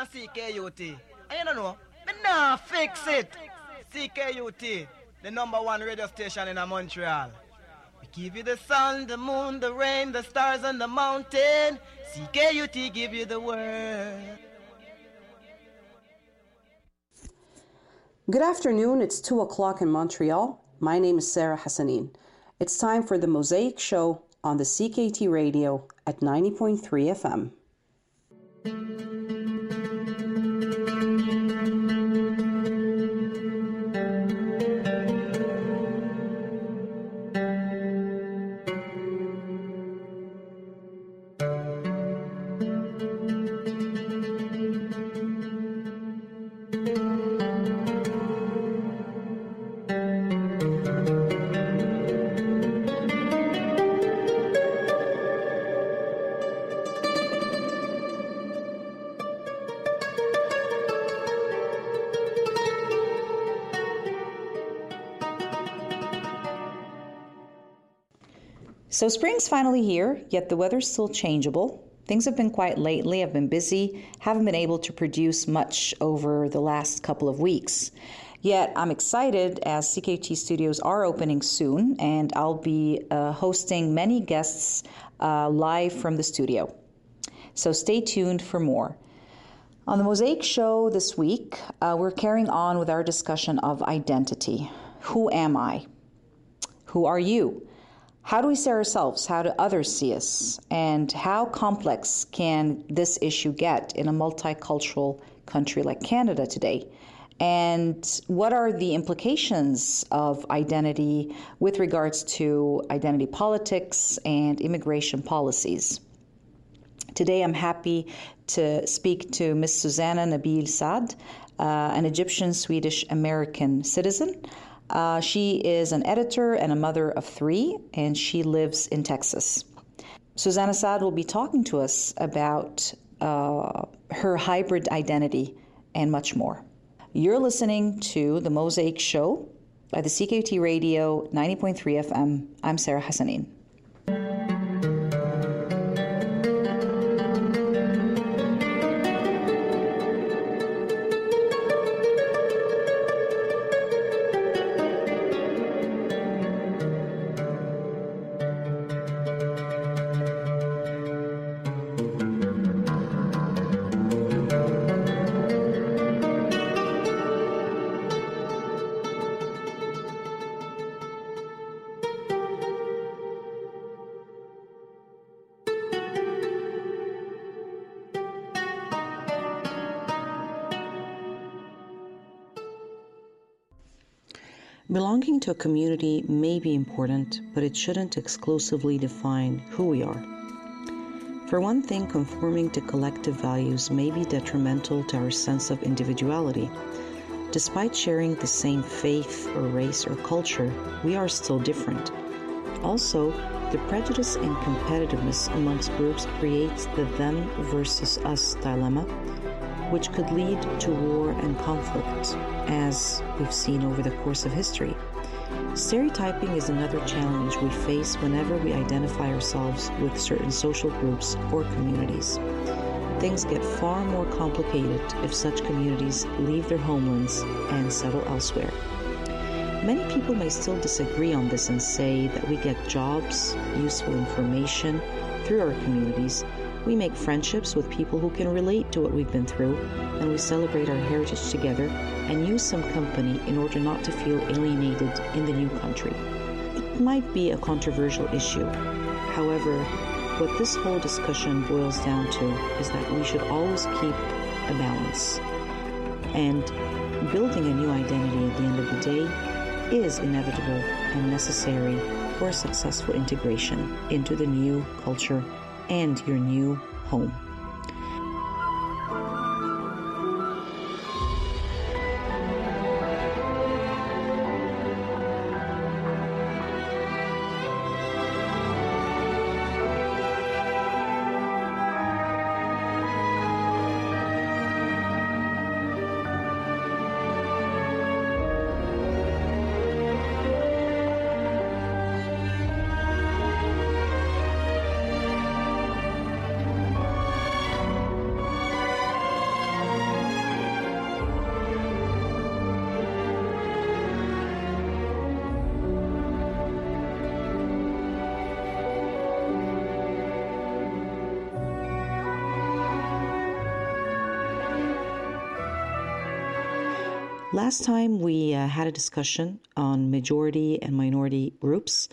CKUT. And you don't know, me nah fix it. CKUT, the number one radio station in Montreal. We give you the sun, the moon, the rain, the stars, and the mountain. CKUT give you the word. Good afternoon. It's 2 o'clock in Montreal. My name is Sarah Hassanin. It's time for the Mosaic Show on the CKT radio at 90.3 FM. So spring's finally here, yet the weather's still changeable. Things have been quiet lately. I've been busy, haven't been able to produce much over the last couple of weeks. Yet I'm excited as CKT studios are opening soon, and I'll be uh, hosting many guests uh, live from the studio. So stay tuned for more. On the Mosaic Show this week, uh, we're carrying on with our discussion of identity. Who am I? Who are you? How do we see ourselves? How do others see us? And how complex can this issue get in a multicultural country like Canada today? And what are the implications of identity with regards to identity politics and immigration policies? Today, I'm happy to speak to Ms. Susanna Nabil Saad, uh, an Egyptian Swedish American citizen. Uh, she is an editor and a mother of three, and she lives in Texas. Susanna Saad will be talking to us about uh, her hybrid identity and much more. You're listening to The Mosaic Show by the CKUT Radio 90.3 FM. I'm Sarah Hassanin. Belonging to a community may be important, but it shouldn't exclusively define who we are. For one thing, conforming to collective values may be detrimental to our sense of individuality. Despite sharing the same faith or race or culture, we are still different. Also, the prejudice and competitiveness amongst groups creates the them versus us dilemma, which could lead to war and conflict as we've seen over the course of history. Stereotyping is another challenge we face whenever we identify ourselves with certain social groups or communities. Things get far more complicated if such communities leave their homelands and settle elsewhere. Many people may still disagree on this and say that we get jobs, useful information through our communities we make friendships with people who can relate to what we've been through, and we celebrate our heritage together and use some company in order not to feel alienated in the new country. It might be a controversial issue. However, what this whole discussion boils down to is that we should always keep a balance. And building a new identity at the end of the day is inevitable and necessary for successful integration into the new culture and your new home. Last time we uh, had a discussion on majority and minority groups,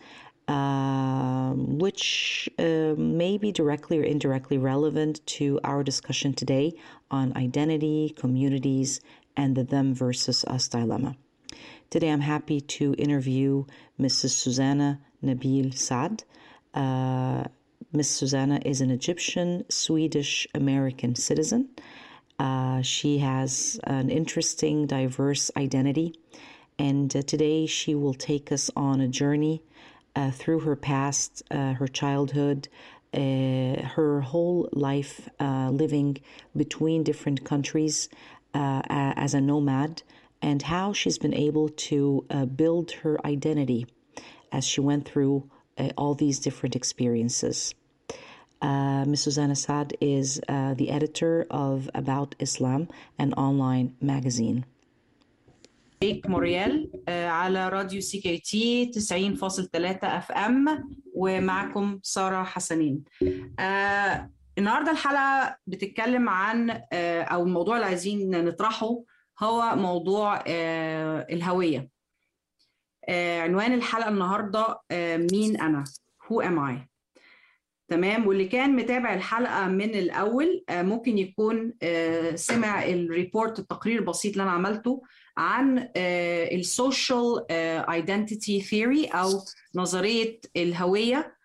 um, which uh, may be directly or indirectly relevant to our discussion today on identity, communities, and the them versus us dilemma. Today I'm happy to interview Mrs. Susanna Nabil Saad. Uh, Miss Susanna is an Egyptian Swedish American citizen. Uh, she has an interesting, diverse identity, and uh, today she will take us on a journey uh, through her past, uh, her childhood, uh, her whole life uh, living between different countries as a nomad, and how she's been able to build her identity as she went through all these different experiences. Uh, Ms. Susanna Saad is uh, the editor of About Islam, an online magazine. عليك موريال على راديو سي كي تي 90.3 اف ام ومعكم ساره حسنين. آه النهارده الحلقه بتتكلم عن آه او الموضوع اللي عايزين نطرحه هو موضوع آه الهويه. آه عنوان الحلقه النهارده آه مين انا؟ Who am I؟ تمام واللي كان متابع الحلقه من الاول ممكن يكون سمع الريبورت التقرير البسيط اللي انا عملته عن السوشيال ايدنتيتي ثيوري او نظريه الهويه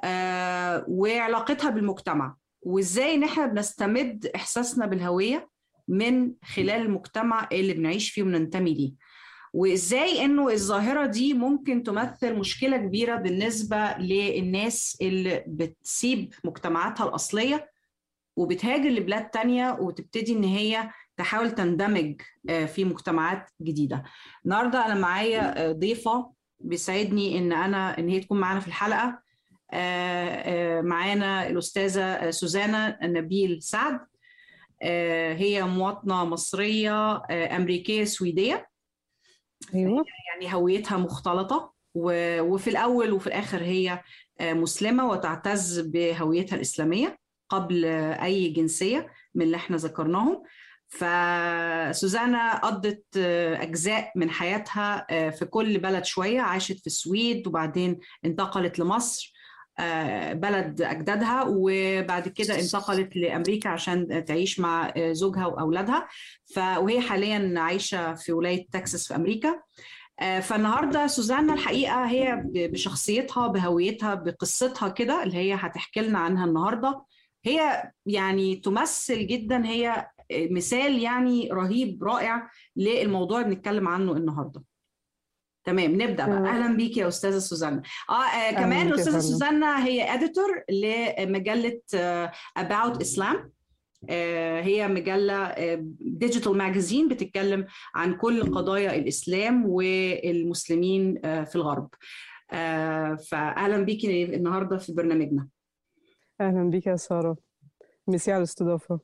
وعلاقتها بالمجتمع وازاي ان احنا بنستمد احساسنا بالهويه من خلال المجتمع اللي بنعيش فيه وبننتمي ليه وازاي انه الظاهره دي ممكن تمثل مشكله كبيره بالنسبه للناس اللي بتسيب مجتمعاتها الاصليه وبتهاجر لبلاد تانية وتبتدي ان هي تحاول تندمج في مجتمعات جديده. النهارده انا معايا ضيفه بيسعدني ان انا ان هي تكون معانا في الحلقه معانا الاستاذه سوزانا نبيل سعد هي مواطنه مصريه امريكيه سويديه ايوه يعني هويتها مختلطه وفي الاول وفي الاخر هي مسلمه وتعتز بهويتها الاسلاميه قبل اي جنسيه من اللي احنا ذكرناهم فسوزانا قضت اجزاء من حياتها في كل بلد شويه عاشت في السويد وبعدين انتقلت لمصر بلد اجدادها وبعد كده انتقلت لامريكا عشان تعيش مع زوجها واولادها وهي حاليا عايشه في ولايه تكساس في امريكا فالنهارده سوزانا الحقيقه هي بشخصيتها بهويتها بقصتها كده اللي هي هتحكي لنا عنها النهارده هي يعني تمثل جدا هي مثال يعني رهيب رائع للموضوع اللي بنتكلم عنه النهارده تمام نبدا بقى اهلا بيك يا استاذه سوزانا اه, آه كمان الاستاذه سوزانا هي اديتور لمجله اباوت اسلام آه هي مجله ديجيتال ماجازين بتتكلم عن كل قضايا الاسلام والمسلمين آه في الغرب آه فاهلا بيكي النهارده في برنامجنا اهلا بيك يا ساره ميرسي على الاستضافه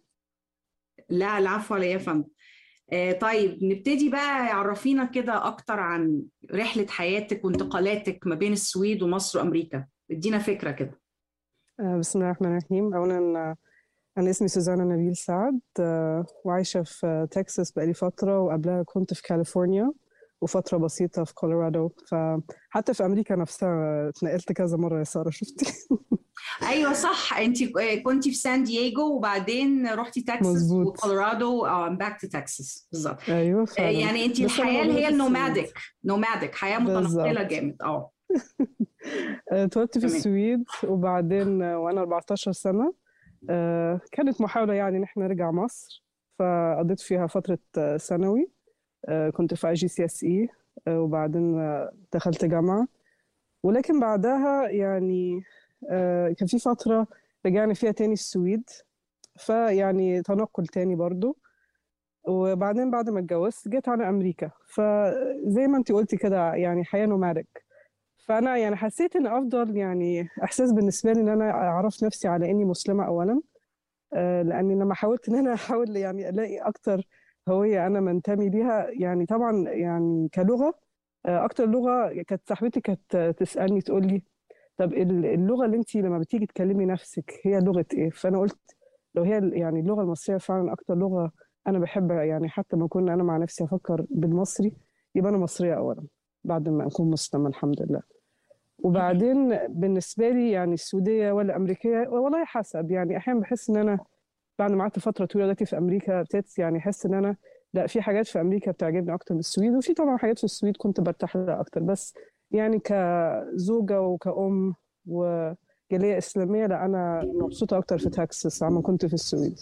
لا العفو على يا فندم طيب نبتدي بقى عرفينا كده اكتر عن رحله حياتك وانتقالاتك ما بين السويد ومصر وامريكا ادينا فكره كده بسم الله الرحمن الرحيم اولا انا اسمي سوزانا نبيل سعد وعايشه في تكساس بقالي فتره وقبلها كنت في كاليفورنيا وفتره بسيطه في كولورادو فحتى في امريكا نفسها اتنقلت كذا مره يا ساره شفتي ايوه صح انت كنتي في سان دييغو وبعدين رحتي تكساس وكولورادو او باك تو تكساس بالظبط ايوه فعلا. يعني انت الحياه اللي هي النوماديك نوماديك حياه متنقله جامد اه اتولدت في السويد وبعدين وانا 14 سنه كانت محاوله يعني ان احنا نرجع مصر فقضيت فيها فتره ثانوي كنت في اي جي سي اس اي وبعدين دخلت جامعه ولكن بعدها يعني كان في فترة رجعنا فيها تاني السويد فيعني تنقل تاني برضو وبعدين بعد ما اتجوزت جيت على أمريكا فزي ما انت قلتي كده يعني حياة نومادك فأنا يعني حسيت إن أفضل يعني إحساس بالنسبة لي إن أنا أعرف نفسي على إني مسلمة أولا لأني لما حاولت إن أنا أحاول يعني ألاقي أكتر هوية أنا منتمي ليها يعني طبعا يعني كلغة أكتر لغة كانت صاحبتي كانت تسألني تقول لي طب اللغه اللي انت لما بتيجي تكلمي نفسك هي لغه ايه فانا قلت لو هي يعني اللغه المصريه فعلا اكتر لغه انا بحب يعني حتى ما كنا انا مع نفسي افكر بالمصري يبقى انا مصريه اولا بعد ما اكون مسلمه الحمد لله وبعدين بالنسبه لي يعني السعوديه ولا امريكيه والله حسب يعني احيانا بحس ان انا بعد ما قعدت فتره طويله دلوقتي في امريكا ابتديت يعني احس ان انا لا في حاجات في امريكا بتعجبني اكتر من السويد وفي طبعا حاجات في السويد كنت برتاح لها اكتر بس يعني كزوجه وكأم وجاليه اسلاميه لا انا مبسوطه اكتر في تكساس عما كنت في السويد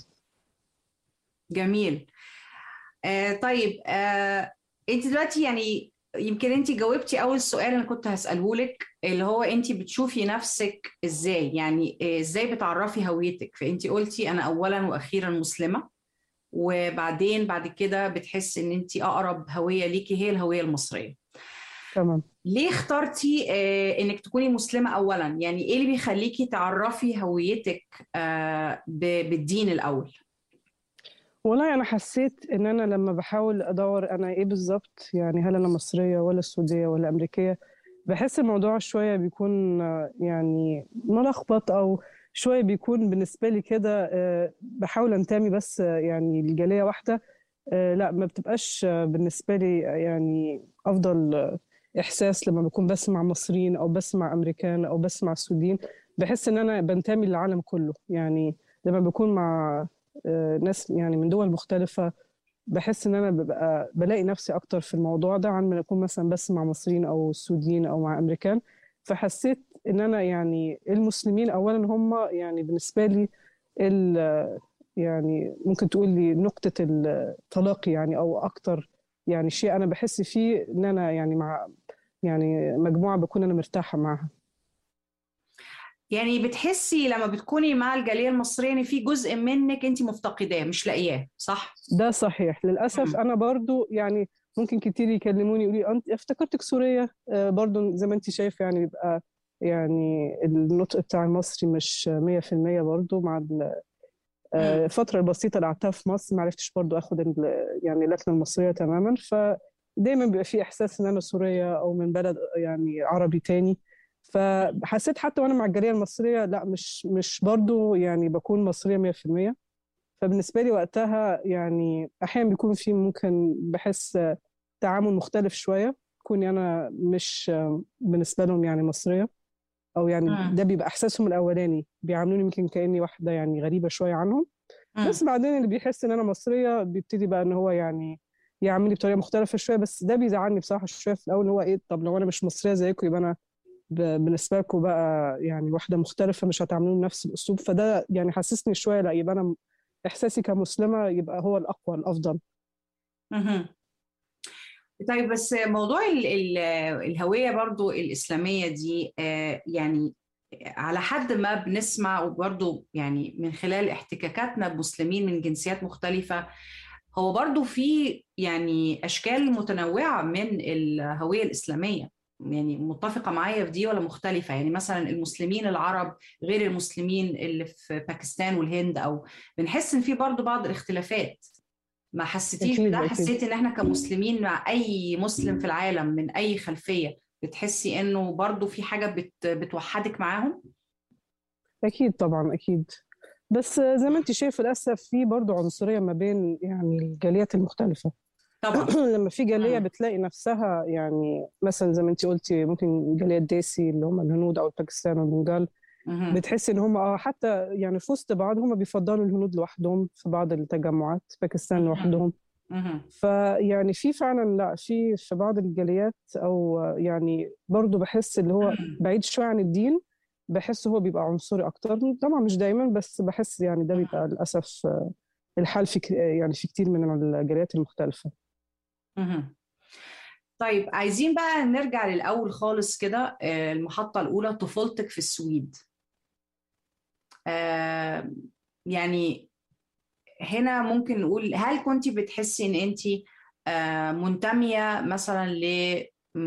جميل آه طيب آه انت دلوقتي يعني يمكن انت جاوبتي اول سؤال انا كنت هساله لك اللي هو انت بتشوفي نفسك ازاي يعني ازاي بتعرفي هويتك فانت قلتي انا اولا واخيرا مسلمه وبعدين بعد كده بتحسي ان انت اقرب هويه ليكي هي الهويه المصريه تمام ليه اخترتي آه انك تكوني مسلمه اولا يعني ايه اللي بيخليكي تعرفي هويتك آه بالدين الاول والله أنا حسيت إن أنا لما بحاول أدور أنا إيه بالظبط يعني هل أنا مصرية ولا سعودية ولا أمريكية بحس الموضوع شوية بيكون يعني ملخبط أو شوية بيكون بالنسبة لي كده بحاول أنتمي بس يعني لجالية واحدة لا ما بتبقاش بالنسبة لي يعني أفضل إحساس لما بكون بسمع مصريين أو بسمع أمريكان أو بسمع سعوديين بحس إن أنا بنتمي للعالم كله يعني لما بكون مع ناس يعني من دول مختلفة بحس إن أنا ببقى بلاقي نفسي أكتر في الموضوع ده عن ما أكون مثلا بس مع مصريين أو سعوديين أو مع أمريكان فحسيت إن أنا يعني المسلمين أولا هم يعني بالنسبة لي يعني ممكن تقول لي نقطة التلاقي يعني أو أكتر يعني شيء أنا بحس فيه إن أنا يعني مع يعني مجموعة بكون أنا مرتاحة معها يعني بتحسي لما بتكوني مع الجاليه المصريه ان في جزء منك انت مفتقداه مش لاقياه صح ده صحيح للاسف م. انا برضو يعني ممكن كتير يكلموني يقولوا لي انت افتكرتك سوريه برضو زي ما انت شايفه يعني بيبقى يعني النطق بتاع المصري مش 100% برضو مع الفتره البسيطه اللي قعدتها في مصر ما عرفتش برضو اخد يعني اللكنه المصريه تماما فدايما بيبقى في احساس ان انا سوريه او من بلد يعني عربي تاني فحسيت حتى وانا مع الجاليه المصريه لا مش مش برضو يعني بكون مصريه 100% فبالنسبه لي وقتها يعني احيانا بيكون في ممكن بحس تعامل مختلف شويه كوني انا مش بالنسبه لهم يعني مصريه او يعني ده بيبقى احساسهم الاولاني بيعاملوني يمكن كاني واحده يعني غريبه شويه عنهم بس بعدين اللي بيحس ان انا مصريه بيبتدي بقى ان هو يعني يعاملني بطريقه مختلفه شويه بس ده بيزعلني بصراحه شويه في الاول هو ايه طب لو انا مش مصريه زيكم يبقى انا بالنسبه لكم بقى يعني واحده مختلفه مش هتعاملوني نفس الاسلوب فده يعني حسسني شويه لا يبقى انا احساسي كمسلمه يبقى هو الاقوى الافضل طيب بس موضوع ال ال الهويه برضو الاسلاميه دي يعني على حد ما بنسمع وبرضو يعني من خلال احتكاكاتنا بمسلمين من جنسيات مختلفه هو برضو في يعني اشكال متنوعه من الهويه الاسلاميه يعني متفقه معايا في دي ولا مختلفه يعني مثلا المسلمين العرب غير المسلمين اللي في باكستان والهند او بنحس ان في برضو بعض الاختلافات ما حسيتيش ده حسيتي ان احنا كمسلمين مع اي مسلم في العالم من اي خلفيه بتحسي انه برضو في حاجه بت بتوحدك معاهم اكيد طبعا اكيد بس زي ما انت شايف للاسف في برضو عنصريه ما بين يعني الجاليات المختلفه طبعا لما في جاليه بتلاقي نفسها يعني مثلا زي ما انت قلتي ممكن جاليه الديسي اللي هم الهنود او الباكستان والبنجال بتحسي ان هم اه حتى يعني في وسط بعض هم بيفضلوا الهنود لوحدهم في بعض التجمعات باكستان لوحدهم فيعني في فعلا لا في في بعض الجاليات او يعني برضه بحس اللي هو بعيد شويه عن الدين بحس هو بيبقى عنصري اكتر طبعا مش دايما بس بحس يعني ده بيبقى للاسف الحال في يعني في كتير من الجاليات المختلفه طيب عايزين بقى نرجع للأول خالص كده المحطة الأولى طفولتك في السويد يعني هنا ممكن نقول هل كنت بتحسي ان انت منتميه مثلا ل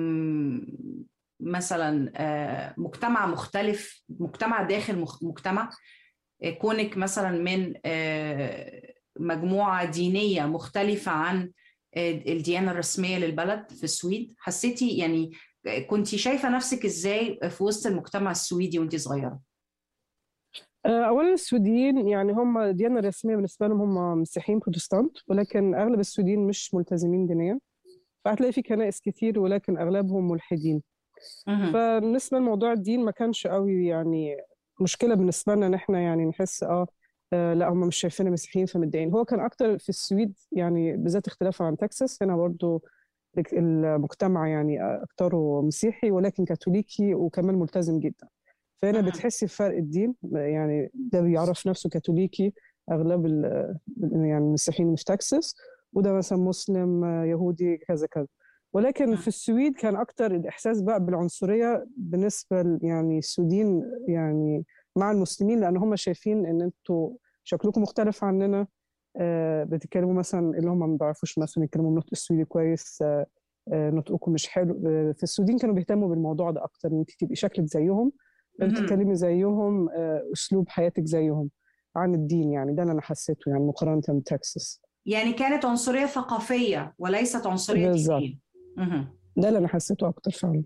مثلا مجتمع مختلف مجتمع داخل مجتمع كونك مثلا من مجموعه دينيه مختلفه عن الديانه الرسميه للبلد في السويد حسيتي يعني كنت شايفه نفسك ازاي في وسط المجتمع السويدي وانت صغيره آه، اولا السويديين يعني هم الديانه الرسميه بالنسبه لهم هم مسيحيين بروتستانت ولكن اغلب السويديين مش ملتزمين دينيا فهتلاقي في كنائس كتير ولكن اغلبهم ملحدين مهم. فبالنسبه لموضوع الدين ما كانش قوي يعني مشكله بالنسبه لنا ان احنا يعني نحس اه آه، لا هم مش شايفيننا مسيحيين فمتضايقين هو كان اكتر في السويد يعني بالذات اختلافا عن تكساس هنا برضو المجتمع يعني اكتره مسيحي ولكن كاثوليكي وكمان ملتزم جدا فهنا مهم. بتحسي بفرق الدين يعني ده بيعرف نفسه كاثوليكي اغلب ال- يعني المسيحيين في تكساس وده مثلا مسلم آه، يهودي كذا كذا ولكن في السويد كان اكتر الاحساس بقى بالعنصريه بالنسبه ل- يعني السويدين يعني مع المسلمين لان هم شايفين ان انتوا شكلكم مختلف عننا آه، بتتكلموا مثلا اللي هم ما بيعرفوش مثلا يتكلموا النطق السويدي كويس آه، آه، نطقكم مش حلو آه، في السويدين كانوا بيهتموا بالموضوع ده اكتر ان انت تبقي شكلك زيهم مهم. بتتكلمي زيهم آه، اسلوب حياتك زيهم عن الدين يعني ده اللي انا حسيته يعني مقارنه بتكساس يعني كانت عنصريه ثقافيه وليست عنصريه بالظبط. دينيه مهم. ده اللي انا حسيته اكتر فعلا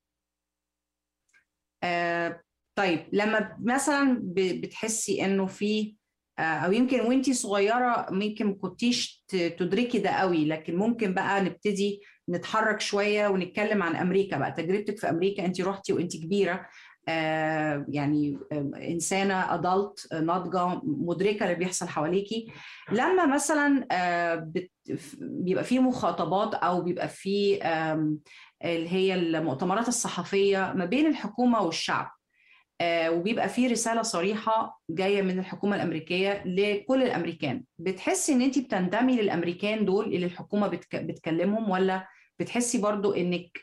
آه، طيب لما مثلا ب- بتحسي انه في آه، او يمكن وانتي صغيره يمكن ما كنتيش ت- تدركي ده قوي لكن ممكن بقى نبتدي نتحرك شويه ونتكلم عن امريكا بقى تجربتك في امريكا انت رحتي وانت كبيره آه، يعني آه، انسانه ادلت ناضجه مدركه اللي بيحصل حواليكي لما مثلا آه، بت- بيبقى في مخاطبات او بيبقى في آم، اللي هي المؤتمرات الصحفيه ما بين الحكومه والشعب آه، وبيبقى في رساله صريحه جايه من الحكومه الامريكيه لكل الامريكان بتحسي ان انت بتنتمي للامريكان دول اللي الحكومه بتك... بتكلمهم ولا بتحسي برضو انك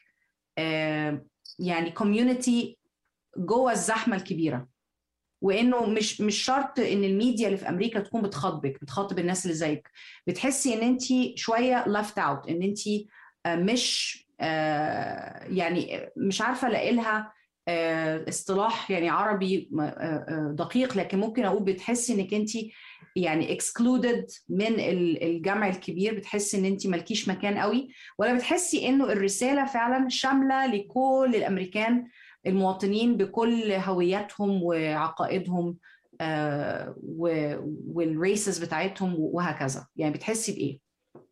آه، يعني كوميونتي جوه الزحمه الكبيره وانه مش مش شرط ان الميديا اللي في امريكا تكون بتخاطبك بتخاطب الناس اللي زيك بتحسي ان انت شويه left out ان انت آه، مش آه، يعني مش عارفه الاقي لها آه، اصطلاح يعني عربي آه، آه، دقيق لكن ممكن اقول بتحسي انك انت يعني excluded من ال- الجمع الكبير بتحسي ان انت مالكيش مكان قوي ولا بتحسي انه الرساله فعلا شامله لكل الامريكان المواطنين بكل هوياتهم وعقائدهم آه، و- والريسز بتاعتهم وهكذا يعني بتحسي بايه؟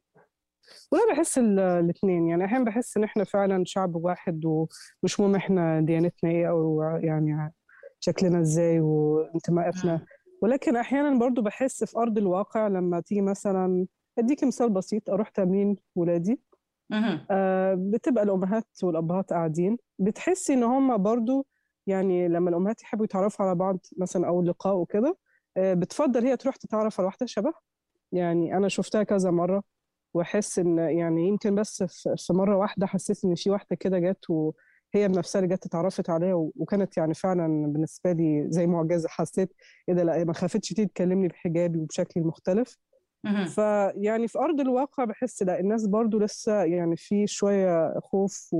وانا بحس الاثنين يعني احيانا بحس ان احنا فعلا شعب واحد ومش مهم احنا ديانتنا ايه او يعني شكلنا ازاي وانتماءاتنا ولكن احيانا برضو بحس في ارض الواقع لما تيجي مثلا اديك مثال بسيط اروح تمرين ولادي مهم. آه، بتبقى الامهات والابهات قاعدين بتحسي ان هم برضو يعني لما الامهات يحبوا يتعرفوا على بعض مثلا او لقاء وكده آه، بتفضل هي تروح تتعرف على واحده شبه يعني انا شفتها كذا مره واحس ان يعني يمكن بس في في مره واحده حسيت ان في واحده كده جت وهي بنفسها اللي جت اتعرفت عليها و- وكانت يعني فعلا بالنسبه لي زي معجزه حسيت ايه ده لا ما خافتش تيجي تكلمني بحجابي وبشكل مختلف مهم. فيعني في أرض الواقع بحس لا الناس برضو لسه يعني في شوية خوف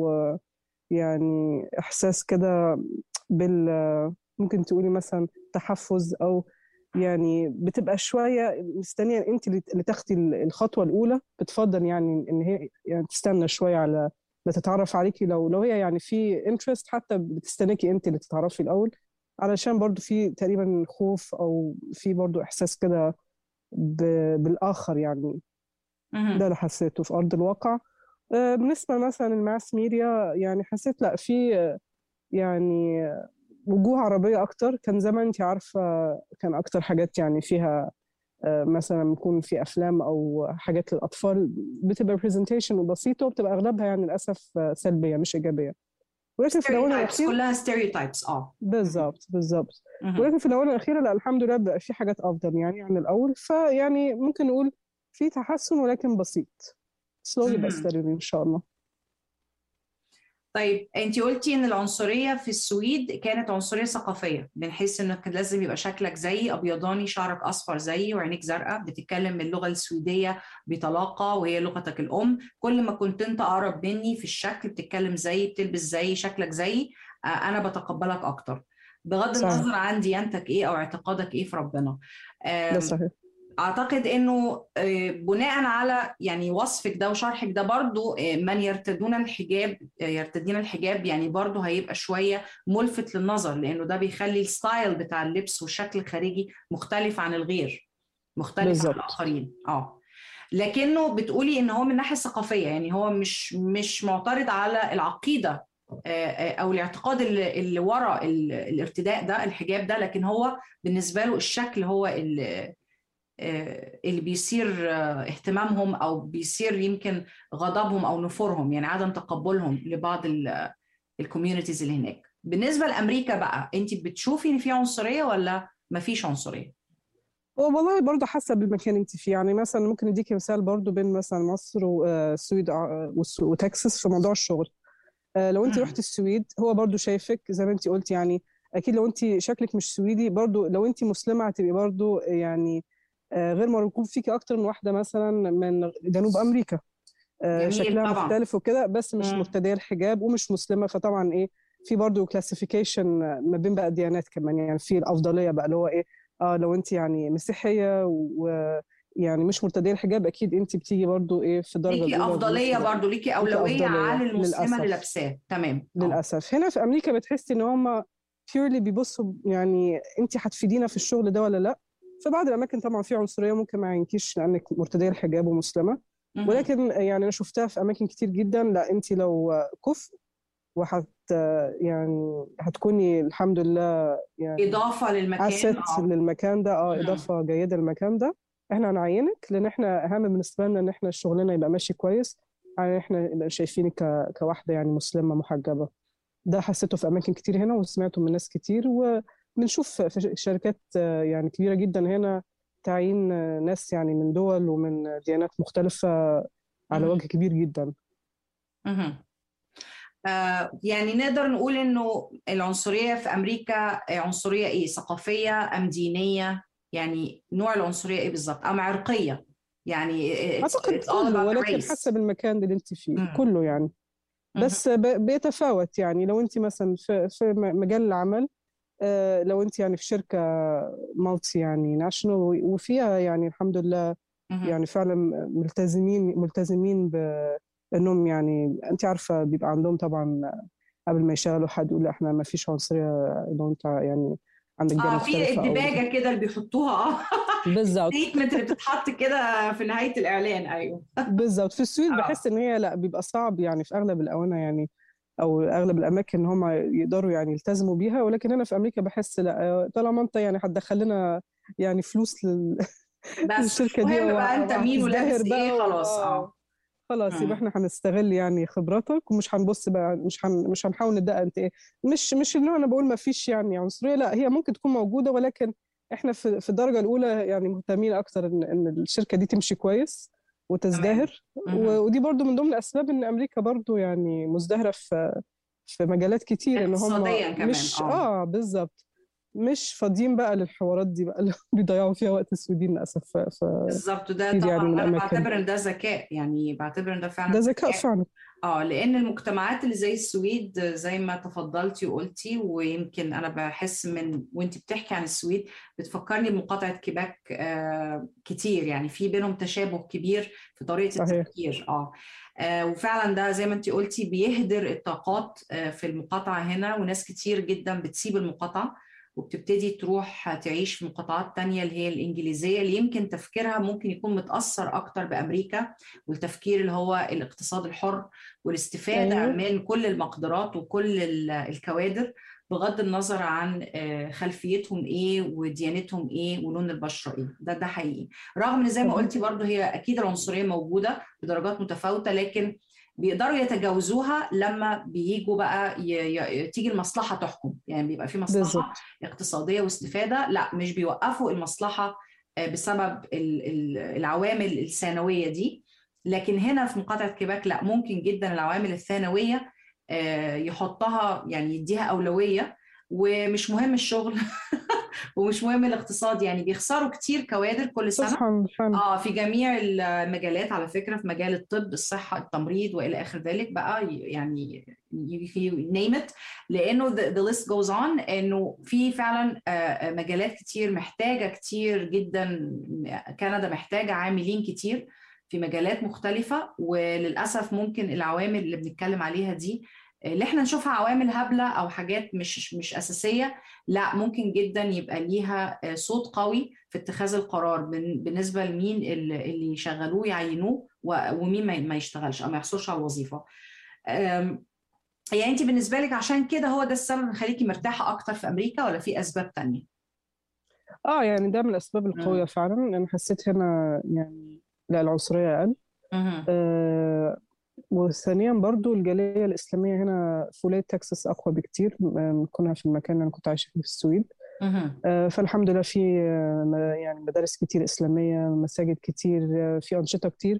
ويعني إحساس كده بال ممكن تقولي مثلا تحفز أو يعني بتبقى شوية مستنية أنت اللي اللي تاخدي الخطوة الأولى بتفضل يعني إن هي يعني تستنى شوية على ما تتعرف عليكي لو لو هي يعني في انترست حتى بتستنيكي أنت اللي تتعرفي الأول علشان برضو في تقريبا خوف أو في برضو إحساس كده ب- بالآخر يعني مهم. ده اللي حسيته في أرض الواقع آه، بالنسبة مثلا الماس ميديا يعني حسيت لا في آه، يعني آه، وجوه عربية أكتر كان زمان أنت عارفة كان أكتر حاجات يعني فيها آه، مثلا بيكون في أفلام أو حاجات للأطفال بتبقى برزنتيشن بسيطة وبتبقى أغلبها يعني للأسف آه، سلبية مش إيجابية ولكن في الآونة stereotypes الأخيرة كلها ستيريوتايبس اه بالظبط بالظبط مهم. ولكن في الآونة الأخيرة لا الحمد لله بقى في حاجات أفضل يعني عن الأول فيعني ممكن نقول في تحسن ولكن بسيط slowly مهم. but steadily إن شاء الله طيب انت قلتي ان العنصريه في السويد كانت عنصريه ثقافيه من حيث انك لازم يبقى شكلك زي ابيضاني شعرك اصفر زيي وعينيك زرقاء بتتكلم اللغه السويديه بطلاقه وهي لغتك الام كل ما كنت انت اقرب مني في الشكل بتتكلم زيي بتلبس زيي شكلك زيي آه، انا بتقبلك اكتر بغض صحيح. النظر عن ديانتك ايه او اعتقادك ايه في ربنا ده آم، صحيح اعتقد انه آه، بناء على يعني وصفك ده وشرحك ده برضو آه، من يرتدون الحجاب آه، يرتدين الحجاب يعني برضو هيبقى شويه ملفت للنظر لانه ده بيخلي الستايل بتاع اللبس والشكل الخارجي مختلف عن الغير مختلف بالظبط. عن الاخرين اه لكنه بتقولي ان هو من الناحيه الثقافيه يعني هو مش مش معترض على العقيده آه، آه، او الاعتقاد اللي, اللي وراء ال- الارتداء ده الحجاب ده لكن هو بالنسبه له الشكل هو اللي آه، اللي بيصير آه، اهتمامهم او بيصير يمكن غضبهم او نفورهم يعني عدم تقبلهم لبعض الكوميونيتيز اللي هناك بالنسبه لامريكا بقى انت بتشوفي ان في عنصريه ولا ما فيش عنصريه هو والله برضه حسب المكان انت فيه يعني مثلا ممكن اديكي مثال برضه بين مثلا مصر والسويد آه، والس- وتكساس في موضوع الشغل آه، لو انت مم. رحت السويد هو برضه شايفك زي ما انت قلت يعني اكيد لو انت شكلك مش سويدي برضه لو انت مسلمه هتبقي برضه يعني آه، غير مرغوب فيكي اكتر من واحده مثلا من جنوب امريكا آه، جميل شكلها طبعاً. مختلف وكده بس مش مم. مرتديه الحجاب ومش مسلمه فطبعا ايه في برضه كلاسيفيكيشن ما بين بقى الديانات كمان يعني في الافضليه بقى اللي هو ايه اه لو انت يعني مسيحيه ويعني مش مرتديه الحجاب اكيد انت بتيجي برضه ايه في الدرجه ليكي الاولى افضليه بالنسبة- برضو ليكي اولويه أفضلية، على المسلمه للأسف. اللي لابساه تمام آه. للاسف هنا في امريكا بتحسي ان هم بيورلي بيبصوا يعني انت هتفيدينا في الشغل ده ولا لا في بعض الاماكن طبعا في عنصريه ممكن ما يعينكيش لانك مرتديه الحجاب ومسلمه مهم. ولكن يعني انا شفتها في اماكن كتير جدا لا انت لو كفء وحت يعني هتكوني الحمد لله يعني اضافه للمكان اسيت آه. للمكان ده اه مم. اضافه جيده للمكان ده احنا هنعينك لان احنا اهم بالنسبه لنا ان احنا شغلنا يبقى ماشي كويس يعني احنا نبقى شايفينك ك- كواحده يعني مسلمه محجبه ده حسيته في اماكن كتير هنا وسمعته من ناس كتير وبنشوف في شركات آه، يعني كبيره جدا هنا تعيين آه، ناس يعني من دول ومن ديانات مختلفه على مم. وجه كبير جدا مهم. آه يعني نقدر نقول انه العنصريه في امريكا آه، عنصريه ايه ثقافيه ام دينيه يعني نوع العنصريه ايه بالظبط ام عرقيه يعني it's- اعتقد it's all كله about ولكن race. حسب المكان اللي انت فيه مم. كله يعني مهم. بس ب- بيتفاوت يعني لو انت مثلا في في م- مجال العمل آه، لو انت يعني في شركه مالتي يعني ناشونال وفيها يعني الحمد لله مهم. يعني فعلا ملتزمين ملتزمين بانهم يعني انت عارفه بيبقى عندهم طبعا قبل ما يشغلوا حد يقول لا احنا ما فيش عنصريه لو انت يعني عندك ديانه اه في مختلفه أو- الدباجه كده اللي بيحطوها اه بالظبط ستيتمنت اللي بتتحط كده في نهايه الاعلان ايوه بالظبط في السويد آه. بحس ان هي لا بيبقى صعب يعني في اغلب الاونه يعني او اغلب الاماكن ان هم يقدروا يعني يلتزموا بيها ولكن هنا في امريكا بحس لا طالما انت يعني هتدخل لنا يعني فلوس لل... بس مش الشركه دي مهم بقى انت مين ولابس وهتزدهر ايه بقى و- خلاص اه خلاص مم. يبقى احنا هنستغل يعني خبراتك ومش هنبص بقى مش هن مش هنحاول ندقق انت ايه مش مش ان انا بقول ما فيش يعني عنصريه لا هي ممكن تكون موجوده ولكن احنا في في الدرجه الاولى يعني مهتمين اكتر ان ان الشركه دي تمشي كويس وتزدهر مهم. و- ودي برضو من ضمن الاسباب ان امريكا برضو يعني مزدهره في في مجالات كتير ان هم اقتصادياً كمان، مش آه. اه بالظبط مش فاضيين بقى للحوارات دي بقى اللي بيضيعوا فيها وقت السويدين للاسف ف... ف... بالظبط ده كتير طبعا يعني من انا الأماكن. بعتبر ان ده ذكاء يعني بعتبر ان ده فعلا ده ذكاء فعلا اه لان المجتمعات اللي زي السويد زي ما تفضلتي وقلتي ويمكن انا بحس من وانت بتحكي عن السويد بتفكرني بمقاطعه كيباك آه كتير يعني في بينهم تشابه كبير في طريقه صحيح. التفكير اه آه، وفعلا ده زي ما انت قلتي بيهدر الطاقات آه، في المقاطعه هنا وناس كتير جدا بتسيب المقاطعه وبتبتدي تروح تعيش في مقاطعات تانية اللي هي الإنجليزية اللي يمكن تفكيرها ممكن يكون متأثر أكتر بأمريكا والتفكير اللي هو الاقتصاد الحر والاستفادة أيوة. من كل المقدرات وكل ال- الكوادر بغض النظر عن آه، خلفيتهم ايه وديانتهم ايه ولون البشره ايه ده ده حقيقي رغم ان زي ما طبعاً. قلتي برضو هي اكيد العنصريه موجوده بدرجات متفاوته لكن بيقدروا يتجاوزوها لما بييجوا بقى ي... ي... تيجي المصلحه تحكم يعني بيبقى في مصلحه بالظبط اقتصاديه واستفاده لا مش بيوقفوا المصلحه آه، بسبب ال- ال- العوامل الثانويه دي لكن هنا في مقاطعه كيباك لا ممكن جدا العوامل الثانويه آه، يحطها يعني يديها اولويه ومش مهم الشغل ومش مهم الاقتصاد يعني بيخسروا كتير كوادر كل سنه تصحى فعلا اه في جميع المجالات على فكره في مجال الطب الصحه التمريض والى اخر ذلك بقى يعني نيم ات لانه the, the list goes on انه في فعلا آه، آه، مجالات كتير محتاجه كتير جدا كندا محتاجه عاملين كتير في مجالات مختلفه وللاسف ممكن العوامل اللي بنتكلم عليها دي اللي احنا نشوفها عوامل هبله او حاجات مش مش اساسيه لا ممكن جدا يبقى ليها صوت قوي في اتخاذ القرار بالنسبه لمين اللي يشغلوه يعينوه ومين ما يشتغلش او ما يحصلش على الوظيفه يعني انت بالنسبه لك عشان كده هو ده السبب اللي مخليكي مرتاحه اكتر في امريكا ولا في اسباب تانية اه يعني ده من الاسباب القويه فعلا انا حسيت هنا يعني لا العنصريه اقل آه وثانيا برضو الجالية الإسلامية هنا في ولاية تكساس أقوى بكتير من كونها في المكان اللي أنا كنت عايشة فيه في السويد آه، فالحمد لله في آه، يعني مدارس كتير إسلامية مساجد كتير آه، في أنشطة كتير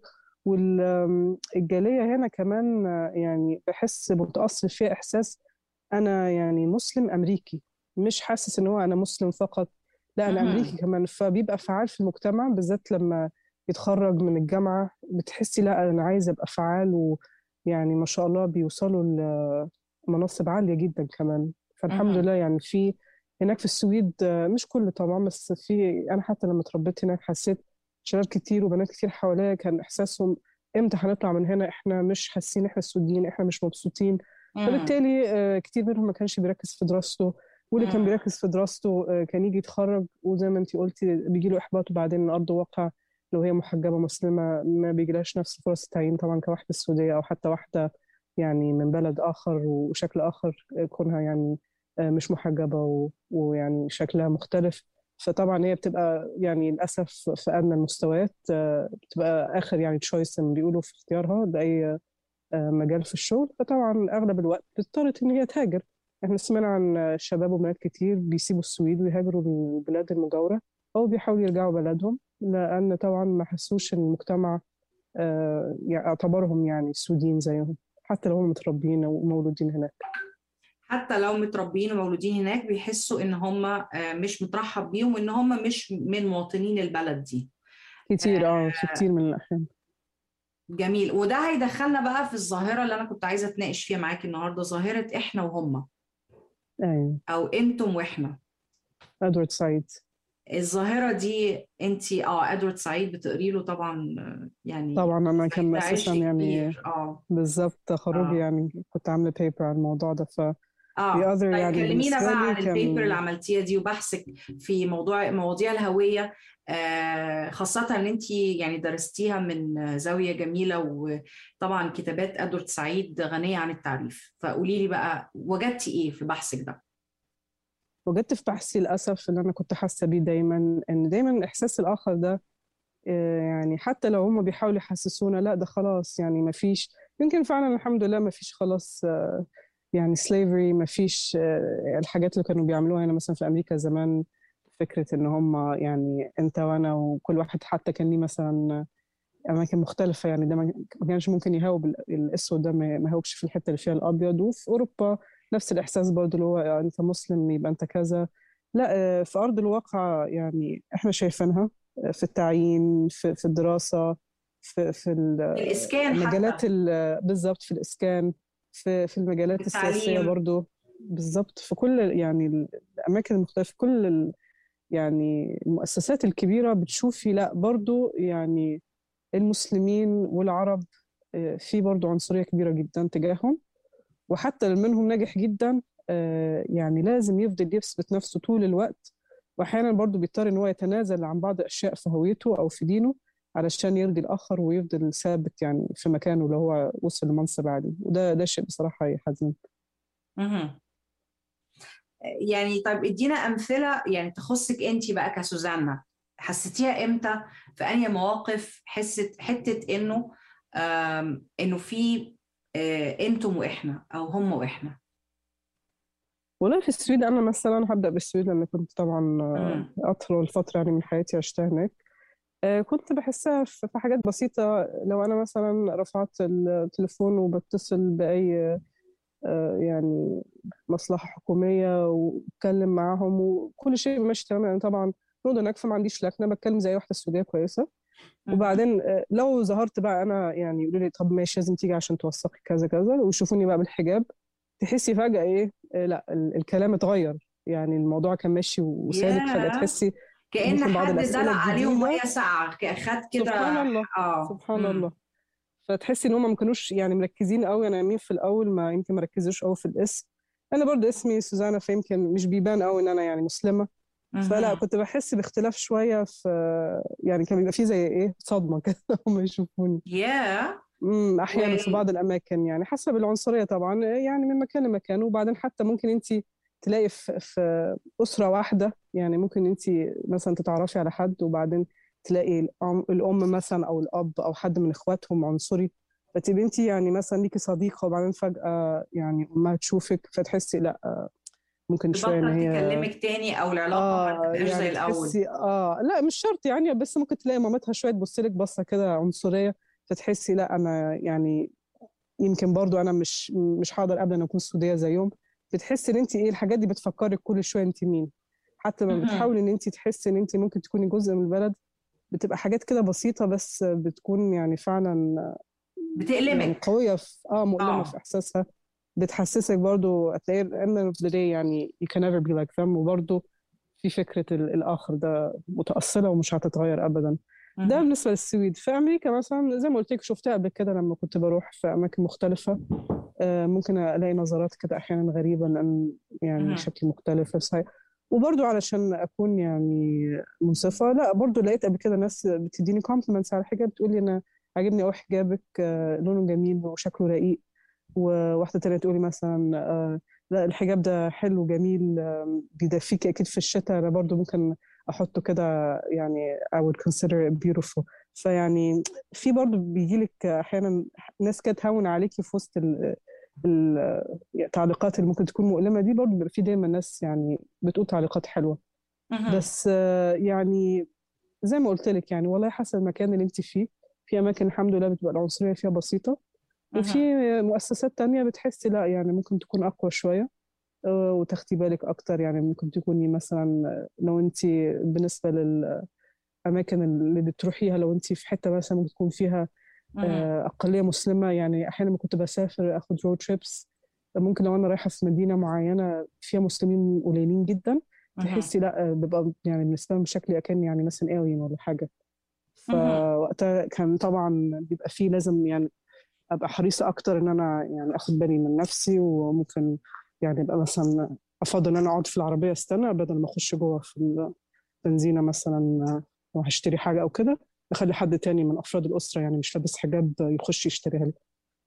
والجالية هنا كمان يعني بحس متأصل فيها إحساس أنا يعني مسلم أمريكي مش حاسس إن هو أنا مسلم فقط لا أنا أمريكي كمان فبيبقى فعال في المجتمع بالذات لما يتخرج من الجامعة بتحسي لا أنا عايزة أبقى فعال ويعني ما شاء الله بيوصلوا لمناصب عالية جدا كمان فالحمد لله يعني في هناك في السويد مش كل طبعا بس في أنا حتى لما اتربيت هناك حسيت شباب كتير وبنات كتير حواليا كان إحساسهم امتى هنطلع من هنا احنا مش حاسين احنا سودين احنا مش مبسوطين فبالتالي آه، كتير منهم ما كانش بيركز في دراسته واللي كان بيركز في دراسته آه، كان يجي يتخرج وزي ما انت قلتي بيجي له احباط وبعدين ارض واقع لو هي محجبة مسلمة ما بيجيلهاش نفس فرص التعيين طبعا كواحدة سعودية أو حتى واحدة يعني من بلد آخر وشكل آخر كونها يعني آه، مش محجبة ويعني شكلها مختلف فطبعا هي بتبقى يعني للأسف في أدنى المستويات آه، بتبقى آخر يعني تشويس بيقولوا في اختيارها لأي آه، مجال في الشغل فطبعا أغلب الوقت بتضطرت إن هي تهاجر احنا سمعنا عن شباب وبنات كتير بيسيبوا السويد ويهاجروا للبلاد المجاورة أو بيحاولوا يرجعوا بلدهم لأن طبعا ما حسوش إن المجتمع آه، يعني اعتبرهم يعني سودين زيهم حتى لو هم متربيين ومولودين هناك حتى لو متربيين ومولودين هناك بيحسوا ان هم آه، مش مترحب بيهم وان هم مش من مواطنين البلد دي كتير اه في كتير من الاحيان جميل وده هيدخلنا بقى في الظاهره اللي انا كنت عايزه اتناقش فيها معاكي النهارده ظاهره احنا وهم ايوه او انتم واحنا ادوارد سعيد الظاهره دي انت اه ادوارد سعيد بتقري له طبعا يعني طبعا انا كان اساسا يعني اه بالظبط تخرجي آه. يعني كنت عامله بيبر عن الموضوع ده ف اه طيب يعني كلمينا بقى عن كان... البيبر اللي عملتيها دي وبحثك في موضوع مواضيع الهويه آه خاصة ان انت يعني درستيها من زاوية جميلة وطبعا كتابات ادوارد سعيد غنية عن التعريف فقولي لي بقى وجدتي ايه في بحثك ده؟ وجدت في بحثي للأسف اللي أنا كنت حاسة بيه دايما إن دايما إحساس الآخر ده آه، يعني حتى لو هم بيحاولوا يحسسونا لا ده خلاص يعني ما فيش يمكن فعلا الحمد لله ما فيش خلاص آه، يعني slavery ما فيش آه، الحاجات اللي كانوا بيعملوها هنا مثلا في أمريكا زمان فكرة إن هم يعني أنت وأنا وكل واحد حتى كان ليه مثلا أماكن مختلفة يعني ده ما كانش ممكن يهاوب الأسود ده ما يهاوبش في الحتة اللي فيها الأبيض وفي أوروبا نفس الإحساس برضه اللي هو يعني أنت مسلم يبقى أنت كذا لا آه، في أرض الواقع يعني إحنا شايفينها آه، في التعيين في, في الدراسة في في الإسكان المجالات بالظبط في الإسكان في في المجالات السياسية برضه بالظبط في كل يعني الأماكن المختلفة في كل يعني المؤسسات الكبيرة بتشوفي لا برضه يعني المسلمين والعرب آه، في برضه عنصرية كبيرة جدا تجاههم وحتى منهم ناجح جدا آه، يعني لازم يفضل يثبت نفسه طول الوقت واحيانا برضه بيضطر ان هو يتنازل عن بعض الاشياء في هويته او في دينه علشان يرضي الاخر ويفضل ثابت يعني في مكانه اللي هو وصل لمنصب عالي وده ده شيء بصراحه يحزن يعني طيب ادينا امثله يعني تخصك انت بقى كسوزانا حسيتيها امتى في انهي مواقف حست حته انه انه في آه، انتم واحنا او هم واحنا والله في السويد انا مثلا هبدا بالسويد لان كنت طبعا اطول فتره يعني من حياتي عشتها هناك آه، كنت بحسها في حاجات بسيطة لو أنا مثلا رفعت التليفون وبتصل بأي آه، يعني مصلحة حكومية واتكلم معاهم وكل شيء ماشي تمام يعني طبعا نقدر نكفى ما عنديش لكنة بتكلم زي واحدة سعودية كويسة وبعدين آه، لو ظهرت بقى انا يعني يقولوا لي طب ماشي لازم تيجي عشان توثقي كذا كذا ويشوفوني بقى بالحجاب تحسي فجأة ايه آه، لا ال- الكلام اتغير يعني الموضوع كان ماشي وسالك فجأة ياه. تحسي كأن ممكن بعض حد الأسئلة دلق عليهم الجديدة ميه ساقعه اخد كده سبحان الله اه سبحان مم. الله فتحسي ان هم ما كانوش يعني مركزين قوي انا مين في الاول ما يمكن ما ركزوش قوي في الاسم انا برضه اسمي سوزانا فيمكن مش بيبان قوي ان انا يعني مسلمه فلا مهم. كنت بحس باختلاف شويه في يعني كان بيبقى فيه زي ايه صدمه كده هم يشوفوني ياه امم احيانا في و- بعض الاماكن يعني حسب العنصريه طبعا يعني من مكان لمكان وبعدين حتى ممكن انت تلاقي في, في اسره واحده يعني ممكن انت مثلا تتعرفي على حد وبعدين تلاقي الأم, الام مثلا او الاب او حد من اخواتهم عنصري فتبقي انت يعني مثلا ليكي صديقه وبعدين فجاه يعني امها تشوفك فتحسي لا ممكن شويه ان تبطل هي تكلمك تاني او العلاقه ما اه تبقاش زي يعني الاول تحسي اه لا مش شرط يعني بس ممكن تلاقي مامتها شويه تبص لك بصه كده عنصريه فتحسي لا انا يعني يمكن برضو انا مش مش هقدر ابدا اكون سوديه زيهم بتحسي ان انت ايه الحاجات دي بتفكرك كل شويه انت مين حتى لما مهم. بتحاولي ان انت تحسي ان انت ممكن تكوني جزء من البلد بتبقى حاجات كده بسيطه بس بتكون يعني فعلا يعني بتألمك قويه في اه مؤلمه اه في احساسها بتحسسك برضو هتلاقي end of the day يعني you can never be like them وبرضو في فكرة ال- الآخر ده متأصلة ومش هتتغير أبدا ده مهم. بالنسبة للسويد في أمريكا مثلا زي ما قلت لك شفتها قبل كده لما كنت بروح في أماكن مختلفة آه، ممكن ألاقي نظرات كده أحيانا غريبة لأن يعني مهم. شكل مختلف صحيح وبرضو علشان أكون يعني منصفة لا برضو لقيت قبل كده ناس بتديني compliments على حاجة بتقولي أنا عاجبني أوي حجابك آه، لونه جميل وشكله رقيق وواحدة تانية تقولي مثلا آه، لا الحجاب ده حلو جميل آم، بيدفيكي أكيد في الشتاء أنا برضو ممكن أحطه كده يعني I would consider it beautiful فيعني في برضو بيجيلك أحيانا ناس كده تهون عليكي في وسط ال- ال- التعليقات اللي ممكن تكون مؤلمة دي برضو بيبقى في دايما ناس يعني بتقول تعليقات حلوة مهم. بس آه، يعني زي ما قلت لك يعني والله حسب المكان اللي انت فيه في اماكن الحمد لله بتبقى العنصريه فيها بسيطه وفي مهم. مؤسسات تانية بتحسي لا يعني ممكن تكون اقوى شويه آه، وتاخدي بالك اكتر يعني ممكن تكوني مثلا آه، لو انت بالنسبه للاماكن اللي بتروحيها لو انت في حته مثلا ممكن تكون فيها مهم. آه، اقليه مسلمه يعني احيانا لما كنت بسافر اخد رود تريبس ممكن لو انا رايحه في مدينه معينه فيها مسلمين قليلين جدا مهم. تحسي لا ببقى يعني بالنسبه لهم بشكل اكن يعني مثلا alien ولا حاجه مهم. فوقتها كان طبعا بيبقى فيه لازم يعني ابقى حريصه اكتر ان انا يعني اخد بالي من نفسي وممكن يعني ابقى مثلا افضل ان انا اقعد في العربيه استنى بدل ما اخش جوه في البنزينه مثلا وهشتري حاجه او كده اخلي حد تاني من افراد الاسره يعني مش لابس حجاب يخش يشتريها لي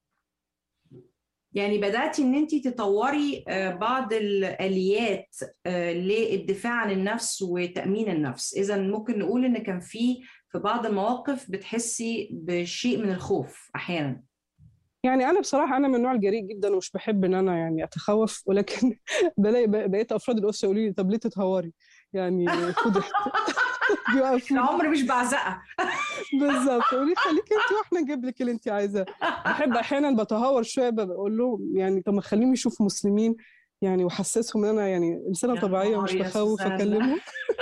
يعني بدأتي إن أنت تطوري آه، بعض الآليات آه، للدفاع عن النفس وتأمين النفس إذا ممكن نقول إن كان في في بعض المواقف بتحسي بشيء من الخوف أحيانا يعني انا بصراحه انا من النوع الجريء جدا ومش بحب ان انا يعني اتخوف ولكن بلاقي بقيت افراد الاسره يقولوا لي طب ليه تتهوري يعني خدي بيوقفوني العمر مش بعزقة بالظبط يقولوا لي خليكي انت واحنا نجيب لك اللي انت عايزاه بحب احيانا بتهور شويه بقول لهم يعني طب ما خليهم يشوفوا مسلمين يعني وحسسهم ان انا يعني انسانه يا طبيعيه نهار ومش يا بخوف سوزان. اكلمهم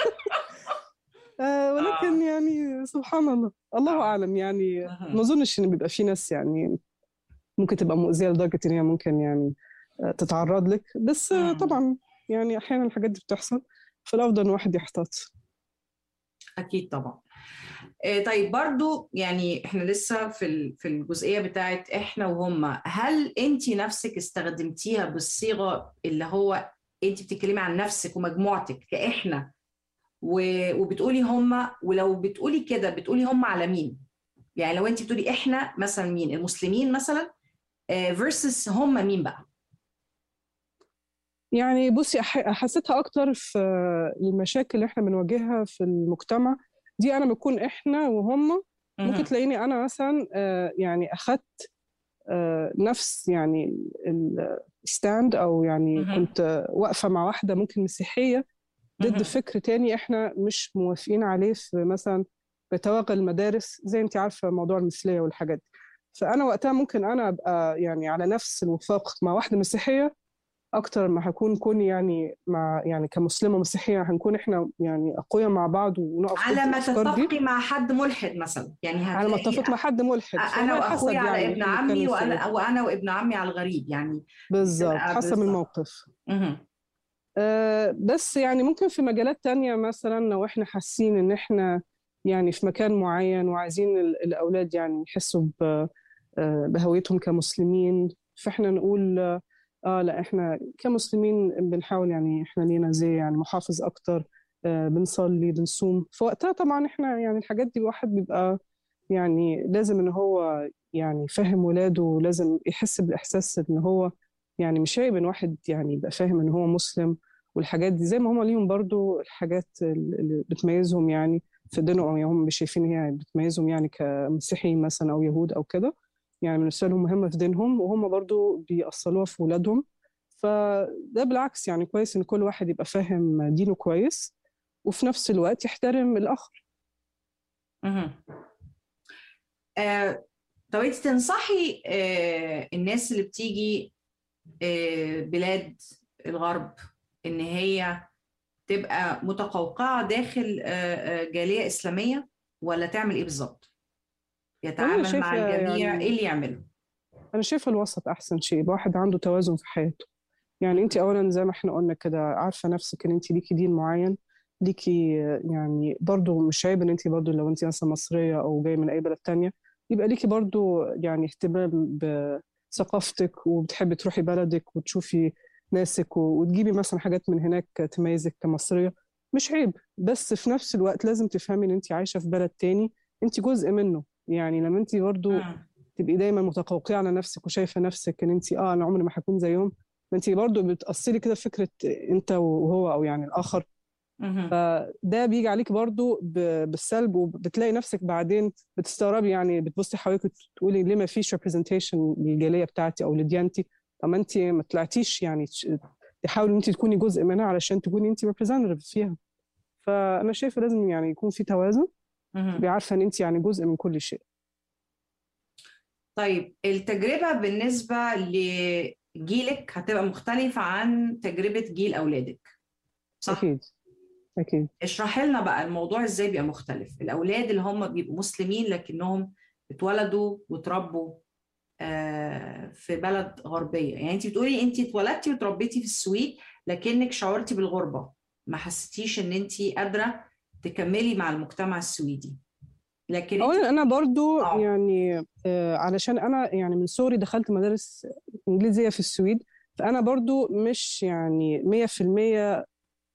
آه ولكن آه. يعني سبحان الله الله آه. اعلم يعني مهم. ما اظنش ان بيبقى في ناس يعني ممكن تبقى مؤذيه لدرجه ان هي ممكن يعني آه، تتعرض لك بس آه، مم. طبعا يعني احيانا الحاجات دي بتحصل فالافضل ان الواحد يحتاط أكيد طبعا آه، طيب برضو يعني احنا لسه في ال- في الجزئية بتاعت احنا وهم هل انت نفسك استخدمتيها بالصيغة اللي هو انت بتتكلمي عن نفسك ومجموعتك كاحنا و- وبتقولي هم ولو بتقولي كده بتقولي هم على مين يعني لو انت بتقولي احنا مثلا مين المسلمين مثلا فيرسس هم مين بقى يعني بصي أح- حسيتها اكتر في المشاكل اللي احنا بنواجهها في المجتمع دي انا بكون احنا وهم ممكن تلاقيني انا مثلا آه، يعني اخدت آه، نفس يعني الستاند او يعني مهم. كنت آه، واقفه مع واحده ممكن مسيحيه ضد مهم. فكر تاني احنا مش موافقين عليه في مثلا في توغل المدارس زي انت عارفه موضوع المثليه والحاجات دي فانا وقتها ممكن انا ابقى يعني على نفس الوفاق مع واحده مسيحيه اكتر ما هكون كوني يعني مع يعني كمسلمه مسيحيه هنكون احنا يعني اقوياء مع بعض ونقف على ضد ما الأفكار دي. تتفقي مع حد ملحد مثلا يعني على ما هتلاقي اتفق مع حد ملحد انا فهو حسب واخويا على يعني ابن إحنا عمي بنتكلم في وانا إيه. وانا وابن عمي على الغريب يعني بالظبط بتبقى حسب بالظبط. الموقف مهم. آه، بس يعني ممكن في مجالات تانية مثلا لو احنا حاسين ان احنا يعني في مكان معين وعايزين ال- الأولاد يعني يحسوا ب- آه، بهويتهم كمسلمين فاحنا نقول آه، اه لا احنا كمسلمين بنحاول يعني احنا لينا زي يعني محافظ اكتر آه، بنصلي بنصوم فوقتها طبعا احنا يعني الحاجات دي الواحد بيبقى يعني لازم ان هو يعني فهم ولاده ولازم يحس بالاحساس ان هو يعني مش عيب ان واحد يعني يبقى فاهم ان هو مسلم والحاجات دي زي ما هم ليهم برضو الحاجات اللي بتميزهم يعني في دينهم او هم مش شايفين هي بتميزهم يعني كمسيحيين مثلا او يهود او كده يعني بالنسبه لهم مهمه في دينهم وهم برضو بيأصلوها في ولادهم فده بالعكس يعني كويس ان كل واحد يبقى فاهم دينه كويس وفي نفس الوقت يحترم الاخر مهم. آه، طب انت تنصحي آه، الناس اللي بتيجي آه، بلاد الغرب ان هي تبقى متقوقعة داخل آه، آه، جالية إسلامية ولا تعمل ايه بالظبط؟ يتعامل مع شايفة الجميع يعني- ايه اللي يعمله؟ انا شايفه الوسط احسن شيء يبقى واحد عنده توازن في حياته يعني انت اولا زي ما احنا قلنا كده عارفه نفسك ان انت ليكي دين معين ليكي آه، يعني برضو مش عيب ان انت برضو لو انت مثلا مصريه او جايه من اي بلد تانية يبقى ليكي برضو يعني اهتمام بثقافتك وبتحبي تروحي بلدك وتشوفي ناسك و- وتجيبي مثلا حاجات من هناك تميزك كمصريه مش عيب بس في نفس الوقت لازم تفهمي ان انت عايشه في بلد تاني انت جزء منه يعني لما انت برضو مم. تبقي دايما متقوقعه على نفسك وشايفه نفسك ان انت اه انا عمري ما هكون زيهم فانت برضو بتأصلي كده فكره انت وهو او يعني الاخر مهم. فده بيجي عليك برضو ب- بالسلب وبتلاقي نفسك بعدين بتستغربي يعني بتبصي حواليك وتقولي ليه ما فيش ريبريزنتيشن للجاليه بتاعتي او لديانتي طب ما انت ما طلعتيش يعني تش- تحاولي ان انت تكوني جزء منها علشان تكوني انت ريبريزنتيف فيها فانا شايفه لازم يعني يكون في توازن مهم. تبقي عارفه ان انت يعني جزء من كل شيء طيب التجربة بالنسبة لجيلك هتبقى مختلفة عن تجربة جيل أولادك صح؟ اكيد اكيد اشرحي لنا بقى الموضوع ازاي بيبقى مختلف الأولاد اللي هم بيبقوا مسلمين لكنهم اتولدوا وتربوا آه، في بلد غربية يعني انت بتقولي انت اتولدتي وتربيتي في السويد لكنك شعرتي بالغربة ما حسيتيش ان انت قادرة تكملي مع المجتمع السويدي لكن انت اولا انا برضو آه. يعني آه، علشان انا يعني من صغري دخلت مدارس انجليزيه في السويد فانا برضو مش يعني 100%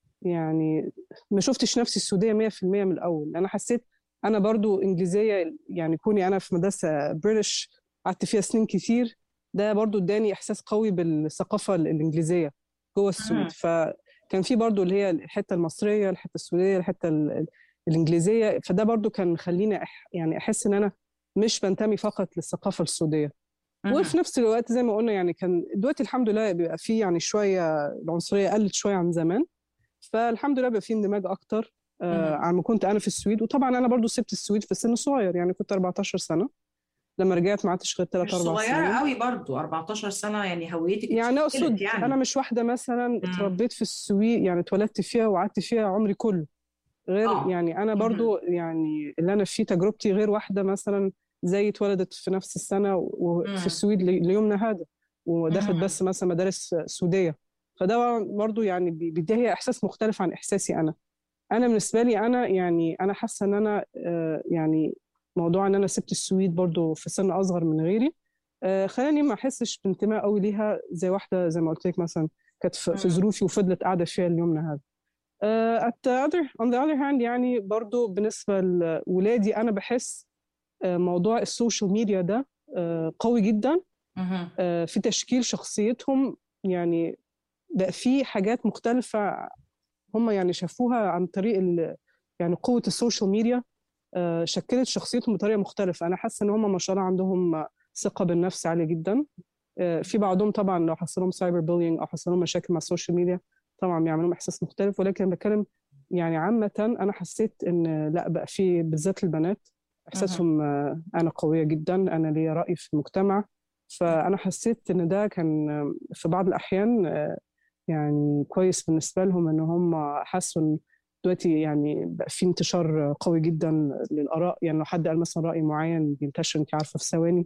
يعني ما شفتش نفسي السوديه 100% من الاول انا حسيت انا برضو انجليزيه يعني كوني انا في مدرسه بريتش قعدت فيها سنين كتير ده برضو اداني احساس قوي بالثقافه الانجليزيه جوه مم. السويد فكان في برضو اللي هي الحته المصريه الحته السوديه الحته ال- ال- الانجليزيه فده برضو كان خليني أح يعني احس ان انا مش بنتمي فقط للثقافه السوديه مهم. وفي نفس الوقت زي ما قلنا يعني كان دلوقتي الحمد لله بيبقى في يعني شويه العنصريه قلت شويه عن زمان فالحمد لله بقى في اندماج اكتر آه مهم. عن ما كنت انا في السويد وطبعا انا برضو سبت السويد في سن صغير يعني كنت 14 سنه لما رجعت ما قعدتش غير 3 مش 4 صغيرة سنين قوي برضو 14 سنة يعني هويتك يعني اتشكلت اقصد يعني انا مش واحده مثلا اتربيت في السويد يعني اتولدت فيها وقعدت فيها عمري كله غير آه. يعني انا برضو يعني اللي انا فيه تجربتي غير واحده مثلا زي اتولدت في نفس السنه مم. وفي السويد لي- ليومنا هذا ودخلت مم. بس مثلا مدارس سوديه فده برضو يعني بي- بيديها احساس مختلف عن احساسي انا انا بالنسبه لي انا يعني انا حاسه ان انا آه، يعني موضوع ان انا سبت السويد برضو في سن اصغر من غيري آه، خلاني ما احسش بانتماء قوي ليها زي واحده زي ما قلت لك مثلا كانت في في مم. ظروفي وفضلت قاعده فيها ليومنا هذا Uh, at the other on the other hand يعني برضو بالنسبة لولادي أنا بحس uh, موضوع السوشيال ميديا ده uh, قوي جدا مهم. uh, في تشكيل شخصيتهم يعني بقى في حاجات مختلفة هم يعني شافوها عن طريق ال يعني قوة السوشيال ميديا uh, شكلت شخصيتهم بطريقة مختلفة أنا حاسة إن هم ما شاء الله عندهم ثقة بالنفس عالية جدا uh, في بعضهم طبعا لو حصل لهم سايبر بولينج أو حصل لهم مشاكل مع السوشيال ميديا طبعا بيعمل لهم احساس مختلف ولكن بتكلم يعني عامة أنا حسيت إن لا بقى في بالذات البنات احساسهم آه، انا قويه جدا انا ليا راي في المجتمع فانا حسيت ان ده كان آه، في بعض الاحيان آه، يعني كويس بالنسبه لهم ان هم حسوا ان دلوقتي يعني بقى في انتشار قوي جدا للاراء يعني لو حد قال مثلا راي معين بينتشر انت عارفه في ثواني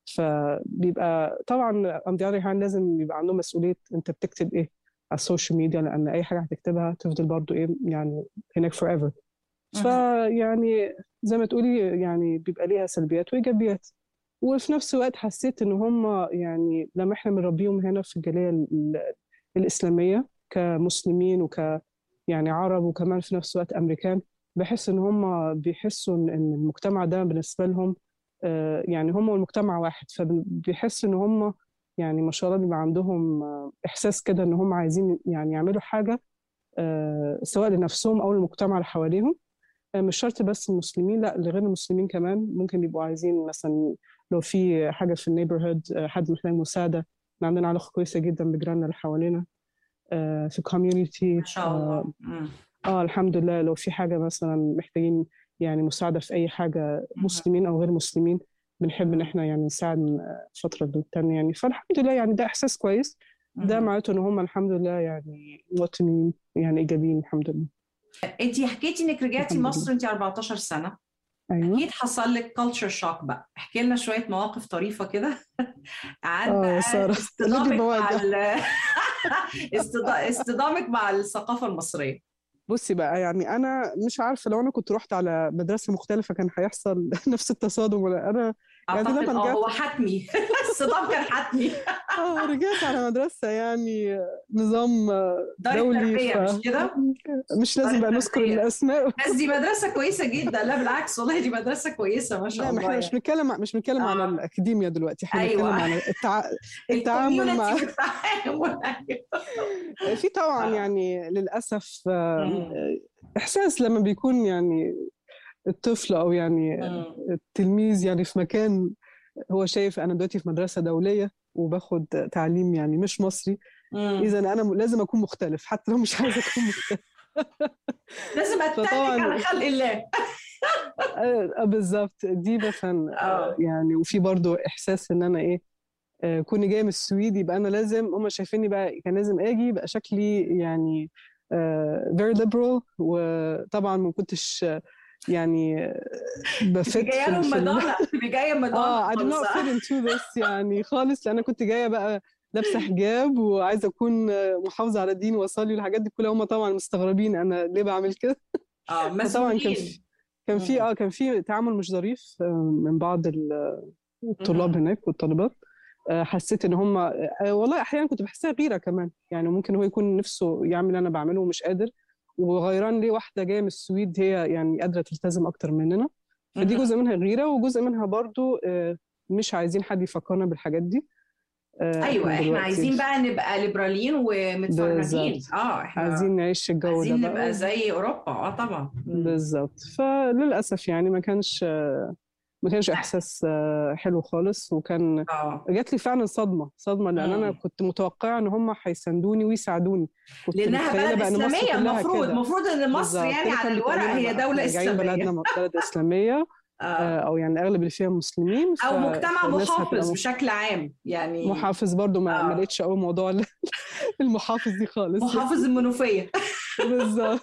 فبيبقى طبعا on the other hand لازم يبقى عندهم مسؤوليه انت بتكتب ايه على السوشيال ميديا لان اي حاجه هتكتبها تفضل برضو ايه يعني هناك forever فيعني زي ما تقولي يعني بيبقى ليها سلبيات وايجابيات وفي نفس الوقت حسيت ان هم يعني لما احنا بنربيهم هنا في الجاليه ال- الاسلاميه كمسلمين وك يعني عرب وكمان في نفس الوقت امريكان بحس ان هم بيحسوا ان إن المجتمع ده بالنسبه لهم آه، يعني هم والمجتمع واحد فبيحسوا ان هم يعني ما شاء الله بيبقى عندهم آه، احساس كده ان هم عايزين يعني يعملوا حاجه آه، سواء لنفسهم او للمجتمع اللي حواليهم آه، مش شرط بس المسلمين لا لغير المسلمين كمان ممكن يبقوا عايزين مثلا لو في حاجه في النيبرهود حد محتاج مساعده إحنا عندنا علاقه كويسه جدا بجيراننا اللي حوالينا آه، في الكوميونتي ما شاء الله مم. اه الحمد لله لو في حاجة مثلا محتاجين يعني مساعدة في أي حاجة مسلمين أو غير مسلمين بنحب إن إحنا يعني نساعد من فترة للتانية يعني فالحمد لله يعني ده إحساس كويس ده مم. معناته إن هم الحمد لله يعني مواطنين يعني إيجابيين الحمد لله انت حكيتي انك رجعتي الحمد مصر انت 14 سنه أيوه اكيد حصل لك كلتشر شوك بقى احكي لنا شويه مواقف طريفه كده عن آه يا بقى سارة اصطدامك ودي مع بوادع. ال- اصطدا- اصطدامك مع الثقافه المصريه بصي بقى يعني أنا مش عارفة لو أنا كنت رحت على مدرسة مختلفة كان هيحصل نفس التصادم ولا أنا يعني اعتقد لما اه رجعت هو حتمي الصدام كان حتمي آه رجعت على مدرسة يعني نظام دار دولي التربيه ف... مش كده مش لازم بقى نذكر التربية. الأسماء بس دي مدرسه كويسه جدا لا بالعكس والله دي مدرسه كويسه ما شاء لا ما الله احنا مش يعني. بنتكلم مش بنتكلم آه. على الأكاديمية دلوقتي احنا أيوة. بنتكلم على التع... التعامل مع الكوميونتي والتعامل أيوة. في طبعا آه. يعني للأسف آه، مم. إحساس لما بيكون يعني الطفل أو يعني مم. التلميذ يعني في مكان هو شايف أنا دلوقتي في مدرسة دولية وباخد تعليم يعني مش مصري مم. إذا أنا م- لازم أكون مختلف حتى لو مش عايزة أكون مختلف لازم اتك فطبعاً- على خلق الله آه، بالظبط دي مثلا آه. آه، يعني وفي برضو احساس ان انا ايه آه، كوني جايه من السويد يبقى انا لازم هم شايفيني بقى كان لازم اجي يبقى شكلي يعني آه، very liberal وطبعا ما كنتش آه، يعني آه، بفت تبقي جايه في لهم في ال- مدونة تبقي جايه مدونة اه I did not خالص. fit into this يعني خالص لان انا كنت جايه بقى لابسه حجاب وعايزه اكون آه، محافظه على ديني واصلي والحاجات دي كلها هم طبعا مستغربين انا ليه بعمل كده اه فطبعا كان مسؤولين في كان في مم. اه كان في تعامل مش ظريف آه، من بعض ال- الطلاب هناك والطالبات آه، حسيت ان هم آه، والله احيانا كنت بحسها غيره كمان يعني ممكن هو يكون نفسه يعمل اللي انا بعمله ومش قادر وغيران ليه واحده جايه من السويد هي يعني قادره تلتزم اكتر مننا فدي مهم. جزء منها غيره وجزء منها برضو آه، مش عايزين حد يفكرنا بالحاجات دي آه، ايوه احنا دلوقتي عايزين بقى نبقى ليبراليين ومتفرجين بالظبط. اه احنا عايزين نعيش الجو ده عايزين بقى نبقى زي اوروبا اه طبعا مم. بالظبط فللاسف يعني ما كانش ما كانش احساس آه، حلو خالص وكان اه جات لي فعلا صدمه صدمه لان انا مم. كنت متوقعه ان هم هيساندوني ويساعدوني كنت لانها متخيله بلد بقى ان مصر اسلاميه كلها المفروض كده المفروض ان مصر بالظبط. يعني كده على كان الورق بيتقال هي لنا دوله إحنا جايين اسلاميه بلدنا بلد اسلاميه آه. آه، او يعني الاغلب اللي فيها مسلمين او ف- مجتمع فالناس هتبقى محافظ م- بشكل عام يعني محافظ برضو ما, ما آه. لقيتش قوي موضوع ال- المحافظ دي خالص محافظ المنوفيه بالظبط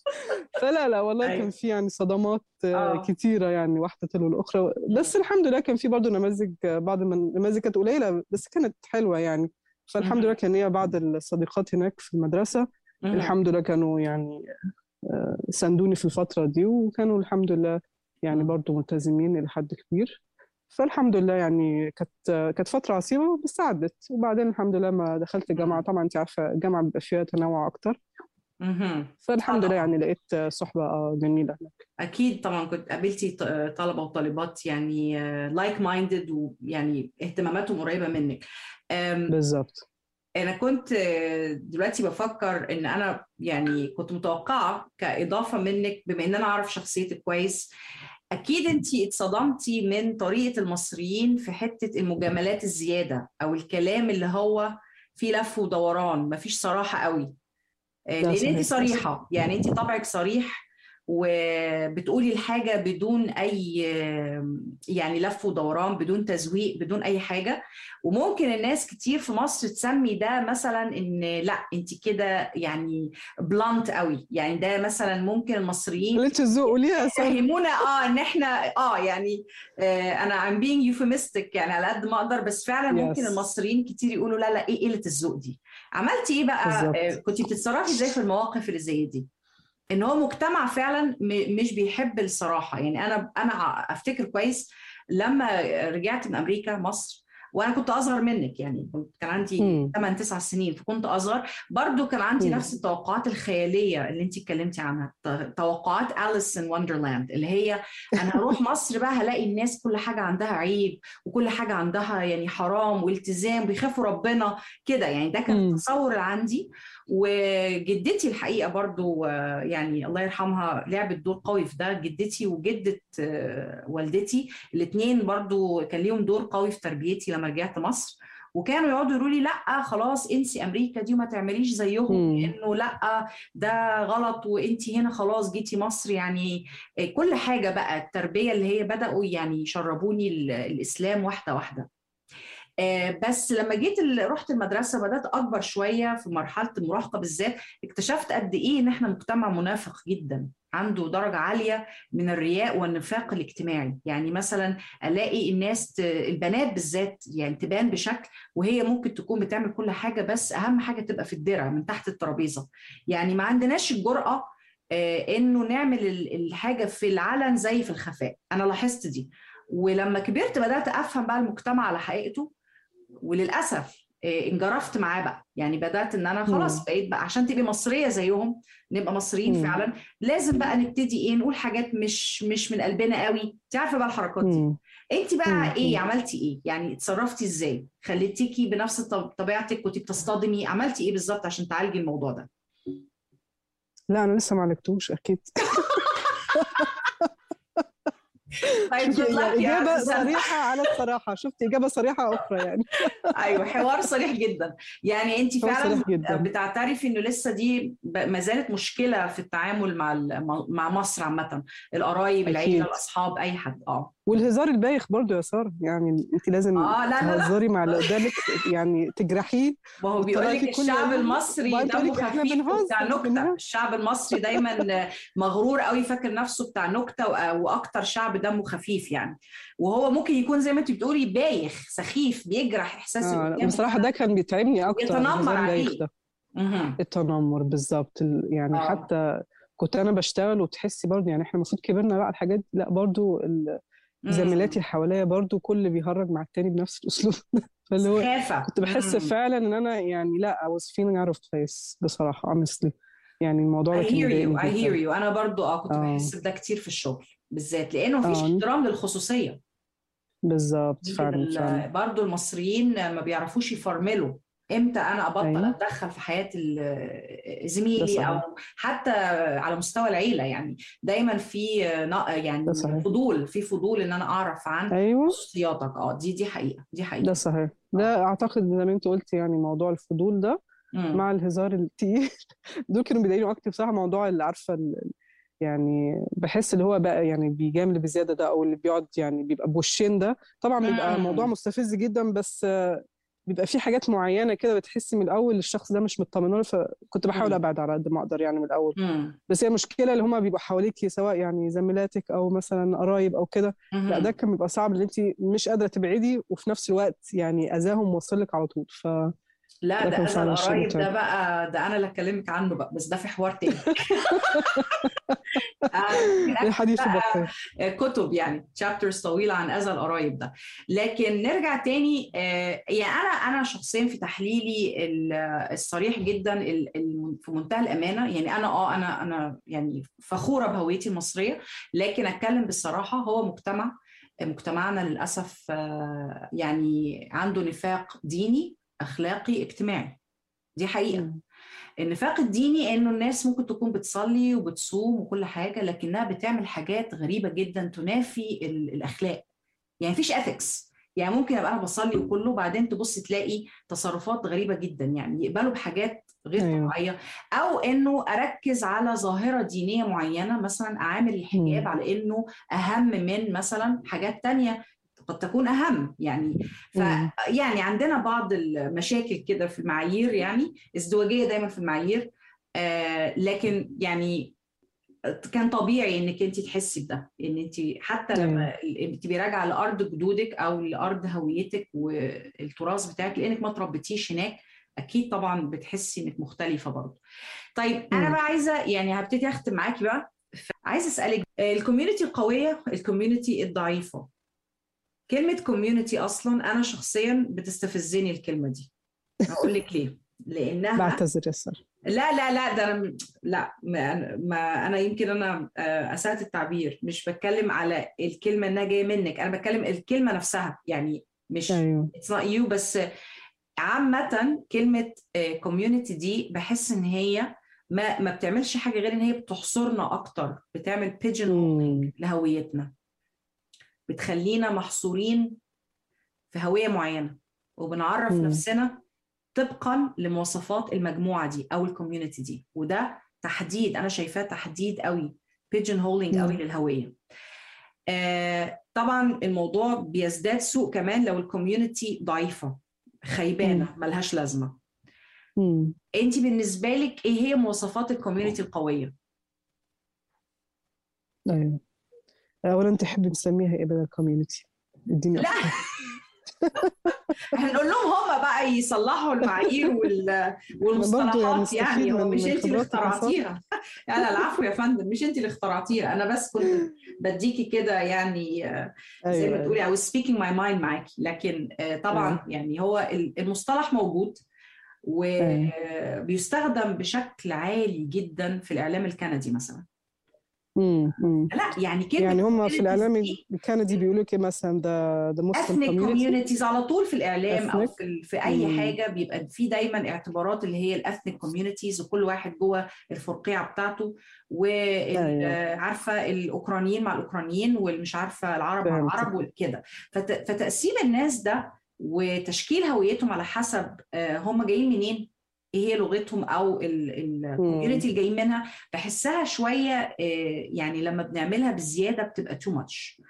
فلا لا والله أيوة. كان في يعني صدمات آه، آه. كتيرة يعني واحدة تلو الأخرى بس الحمد لله كان في برضه نماذج آه، بعض من النماذج كانت قليلة بس كانت حلوة يعني فالحمد مهم. لله كان ليا بعض الصديقات هناك في المدرسة مم. الحمد لله كانوا يعني آه، ساندوني في الفترة دي وكانوا الحمد لله يعني مم. برضه ملتزمين إلى حد كبير فالحمد لله يعني كانت كانت فترة عصيبة بس عدت وبعدين الحمد لله ما دخلت الجامعة طبعا أنت عارفة الجامعة بيبقى فيها تنوع أكتر مهم. فالحمد لله طبعاً. يعني لقيت صحبة آه، جميلة هناك اكيد طبعا كنت قابلتي ط- طلبه وطالبات يعني لايك مايندد ويعني اهتماماتهم قريبه منك أم، بالظبط انا كنت آه، دلوقتي بفكر ان انا يعني كنت متوقعه كاضافه منك بما ان انا اعرف شخصيتك كويس اكيد انت اتصدمتي من طريقه المصريين في حته المجاملات الزياده او الكلام اللي هو فيه لف ودوران مفيش صراحه قوي آه، ده لان انت صحيح. صريحه يعني انت طبعك صريح وبتقولي الحاجة بدون أي يعني لف ودوران بدون تزويق بدون أي حاجة وممكن الناس كتير في مصر تسمي ده مثلا إن لا أنت كده يعني بلانت قوي يعني ده مثلا ممكن المصريين قلت الذوق ليها يفهمونا اه ان احنا اه يعني آه انا I'm being euphemistic يعني على قد ما اقدر بس فعلا Yes. ممكن المصريين كتير يقولوا لا لا ايه قله الذوق دي عملتي ايه بقى بالظبط. آه كنت بتتصرفي ازاي في المواقف اللي زي دي ان هو مجتمع فعلا م- مش بيحب الصراحه يعني انا انا ع- افتكر كويس لما رجعت من امريكا مصر وانا كنت اصغر منك يعني كنت- كان عندي مم. 8 9 سنين فكنت اصغر برضو كان عندي مم. نفس التوقعات الخياليه اللي انت اتكلمتي عنها ت- توقعات اليس ان وندرلاند اللي هي انا هروح مصر بقى هلاقي الناس كل حاجه عندها عيب وكل حاجه عندها يعني حرام والتزام بيخافوا ربنا كده يعني ده كان مم. التصور اللي عندي وجدتي الحقيقه برضو آه، يعني الله يرحمها لعبت دور قوي في ده جدتي وجده آه، والدتي الاثنين برضو كان ليهم دور قوي في تربيتي لما رجعت مصر وكانوا يقعدوا يقولوا لي لا خلاص انسي امريكا دي وما تعمليش زيهم مم. لانه لا ده غلط وانت هنا خلاص جيتي مصر يعني كل حاجه بقى التربيه اللي هي بداوا يعني يشربوني ال- الاسلام واحده واحده آه، بس لما جيت ال- رحت المدرسه بدات اكبر شويه في مرحله المراهقه بالذات اكتشفت قد ايه ان احنا مجتمع منافق جدا عنده درجه عاليه من الرياء والنفاق الاجتماعي يعني مثلا الاقي الناس ت- البنات بالذات يعني تبان بشكل وهي ممكن تكون بتعمل كل حاجه بس اهم حاجه تبقى في الدرع من تحت الترابيزه يعني ما عندناش الجرأه آه، انه نعمل ال- الحاجه في العلن زي في الخفاء انا لاحظت دي ولما كبرت بدات افهم بقى المجتمع على حقيقته وللاسف آه، انجرفت معاه بقى يعني بدات ان انا خلاص مم. بقيت بقى عشان تبقي مصريه زيهم نبقى مصريين مم. فعلا لازم بقى نبتدي ايه نقول حاجات مش مش من قلبنا قوي انت عارفه بقى الحركات دي مم. انت مم. بقى ايه مم. عملتي ايه يعني اتصرفتي ازاي خليتيكي بنفس طب- طبيعتك كنت بتصطدمي عملتي ايه بالظبط عشان تعالجي الموضوع ده لا انا لسه ما عالجتوش اكيد طيب شوفي good luck يعني يا اجابه سوزان. صريحه على الصراحه شفت اجابه صريحه اخرى يعني ايوه حوار صريح جدا يعني انت حوار فعلا صريح جدا. بتعترفي انه لسه دي ب- ما زالت مشكله في التعامل مع ال- مع مصر عامه القرايب العيله أكيد. الاصحاب اي حد اه والهزار البايخ برضو يا ساره يعني انت لازم اه لا لا لا تهزري مع اللي قدامك يعني تجرحيه ما هو بيقول والطريقة لك دي كل الشعب يوم المصري وبعدين تقول دمه لك إحنا خفيف بنهزر، وبتاع نكته بنهزر. الشعب المصري دايما مغرور قوي فاكر نفسه بتاع نكته وأ- واكتر شعب دمه خفيف يعني وهو ممكن يكون زي ما انت بتقولي بايخ سخيف بيجرح احساس اللي آه لا، قدامه. بصراحه ده كان بيتعبني اكتر يتنمر الهزار البايخ عليه. ده مهم. التنمر بالظبط ال- يعني آه. حتى كنت انا بشتغل وتحسي برضو يعني احنا المفروض كبرنا بقى على الحاجات دي لا برضو ال- مم. زميلاتي اللي حواليا برضو كل بيهرج مع التاني بنفس الاسلوب فاللي هو سخافه كنت بحس مم. فعلا ان انا يعني لا I was feeling out of place بصراحه honestly يعني الموضوع I ده كان hear you I مضايقني hear جدا you أنا برضو اه كنت آه. بحس بده كتير في الشغل بالذات لأنه مفيش آه. احترام للخصوصية بالظبط دي فعلا ال- فعلا برضو المصريين ما بيعرفوش يفرملوا امتى انا ابطل أيوة. اتدخل في حياه ال- ده زميلي صحيح. او حتى على مستوى العيله يعني دايما في نا- يعني ده صحيح. فضول في فضول ان انا اعرف عن ايوه خصوصياتك اه دي دي حقيقه دي ده حقيقه صحيح ده اعتقد زي ما انت قلت يعني موضوع الفضول ده مم. مع الهزار التقيل دول كانوا بيضايقوني اكتر بصراحه موضوع اللي عارفه ال- يعني بحس اللي هو بقى يعني بيجامل بزياده ده او اللي بيقعد يعني بيبقى بوشين ده طبعا بيبقى مم. موضوع مستفز جدا بس آه، بيبقى في حاجات معينه كده بتحسي من الاول الشخص ده مش مطمن له فكنت بحاول مم. ابعد على قد ما اقدر يعني من الاول مم. بس هي المشكله اللي هما بيبقوا حواليكي سواء يعني زميلاتك او مثلا قرايب او كده لا مهم. ده كان بيبقى صعب ان انت مش قادره تبعدي وفي نفس الوقت يعني اذاهم واصل لك على طول ف لا ده ده كان اذى فعلا شيء القرايب ده متعب. بقى ده انا اللي اكلمك عنه بقى بس ده في حوار تاني آه، الحديث بقى بقى كتب يعني chapters طويله عن اذى القرايب ده لكن نرجع تاني آه، يعني انا انا شخصيا في تحليلي ال- الصريح جدا ال- ال- في منتهى الامانه يعني انا اه انا انا يعني فخوره بهويتي المصريه لكن اتكلم بالصراحه هو مجتمع مجتمعنا للاسف آه، يعني عنده نفاق ديني اخلاقي اجتماعي دي حقيقه مم. النفاق الديني انه الناس ممكن تكون بتصلي وبتصوم وكل حاجه لكنها بتعمل حاجات غريبه جدا تنافي ال- الاخلاق يعني مفيش اثكس يعني ممكن ابقى انا بصلي وكله بعدين تبص تلاقي تصرفات غريبه جدا يعني يقبلوا بحاجات غير أيوة. طبيعيه او انه اركز على ظاهره دينيه معينه مثلا اعامل الحجاب مم. على انه اهم من مثلا حاجات تانية قد تكون اهم يعني ف مم. يعني عندنا بعض المشاكل كده في المعايير يعني ازدواجيه دايما في المعايير آه لكن يعني كان طبيعي انك انت تحسي بده ان انت حتى لما تبقي راجعه لارض جدودك او لارض هويتك والتراث بتاعك لانك ما تربيتيش هناك اكيد طبعا بتحسي انك مختلفه برضه طيب انا مم. بقى عايزه يعني هبتدي اختم معاكي بقى عايزه اسالك الكوميونتي القويه الكوميونتي الضعيفه كلمه كوميونتي اصلا انا شخصيا بتستفزني الكلمه دي هقول لك ليه لانها بعتذر يا سارة لا لا لا ده انا لا ما, ما انا يمكن انا آه، اسأت التعبير مش بتكلم على الكلمه انها جايه منك انا بتكلم الكلمه نفسها يعني مش ايوه اتس نوت يو بس عامه كلمه كوميونتي دي بحس ان هي ما ما بتعملش حاجه غير ان هي بتحصرنا اكتر بتعمل بيجن مم. لهويتنا بتخلينا محصورين في هويه معينه وبنعرف مم. نفسنا طبقا لمواصفات المجموعه دي او الكوميونتي دي وده تحديد انا شايفاه تحديد قوي بيجن هولينج مم. قوي للهويه آه طبعا الموضوع بيزداد سوء كمان لو الكوميونتي ضعيفه خيبانه ملهاش لازمه مم. انت بالنسبه لك ايه هي مواصفات الكوميونتي القويه ايوه اولا تحبي نسميها ايه بدل كوميونتي اديني لا احنا نقول لهم هم بقى يصلحوا المعايير وال- والمصطلحات نستفيد يعني هو من- مش من انت اللي خبراتك يا سارة. اخترعتيها لا لا العفو يا فندم مش انت اللي اخترعتيها انا بس كنت بديكي كده يعني آه، زي ما ايوه تقولي I was speaking my mind معاكي لكن آه، طبعا يعني هو ال- المصطلح موجود وبيستخدم بشكل عالي جدا في الاعلام الكندي مثلا مم. مم. لا يعني كلمه يعني هم في communities الاعلام دي الكندي بيقولوا كده مثلا ده ده مسلم ethnic كوميونتي communities على طول في الاعلام او Ethnic. في, ال- في اي مم. حاجه بيبقى في دايما اعتبارات اللي هي الاثنيك كوميونيتيز وكل واحد جوه الفرقيعه بتاعته أيوة. وعارفه الاوكرانيين مع الاوكرانيين والمش عارفه العرب مع فهمتك. العرب وكده فت- فتقسيم الناس ده وتشكيل هويتهم على حسب آه، هم جايين منين ايه هي لغتهم او الكوميونتي اللي جايين منها بحسها شويه آه، يعني لما بنعملها بزياده بتبقى تو ماتش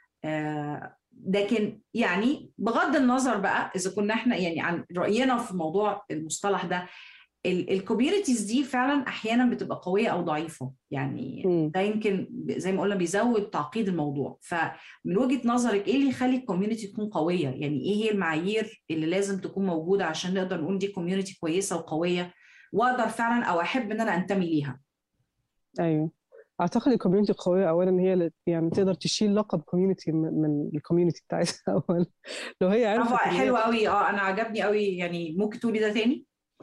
لكن يعني بغض النظر بقى اذا كنا احنا يعني عن راينا في موضوع المصطلح ده الكوميونيتيز دي فعلا احيانا بتبقى قويه او ضعيفه يعني مم. ده يمكن زي ما قلنا بيزود تعقيد الموضوع فمن وجهه نظرك ايه اللي يخلي الكوميونتي تكون قويه يعني ايه هي المعايير اللي لازم تكون موجوده عشان نقدر نقول دي كوميونتي كويسه وقويه واقدر فعلا او احب ان انا انتمي ليها ايوه اعتقد الكوميونتي القويه اولا هي اللي يعني تقدر تشيل لقب كوميونتي من الكوميونتي بتاعتها اولا لو هي عرفت برافو إن هي- حلو قوي اه انا عجبني قوي يعني ممكن تقولي ده تاني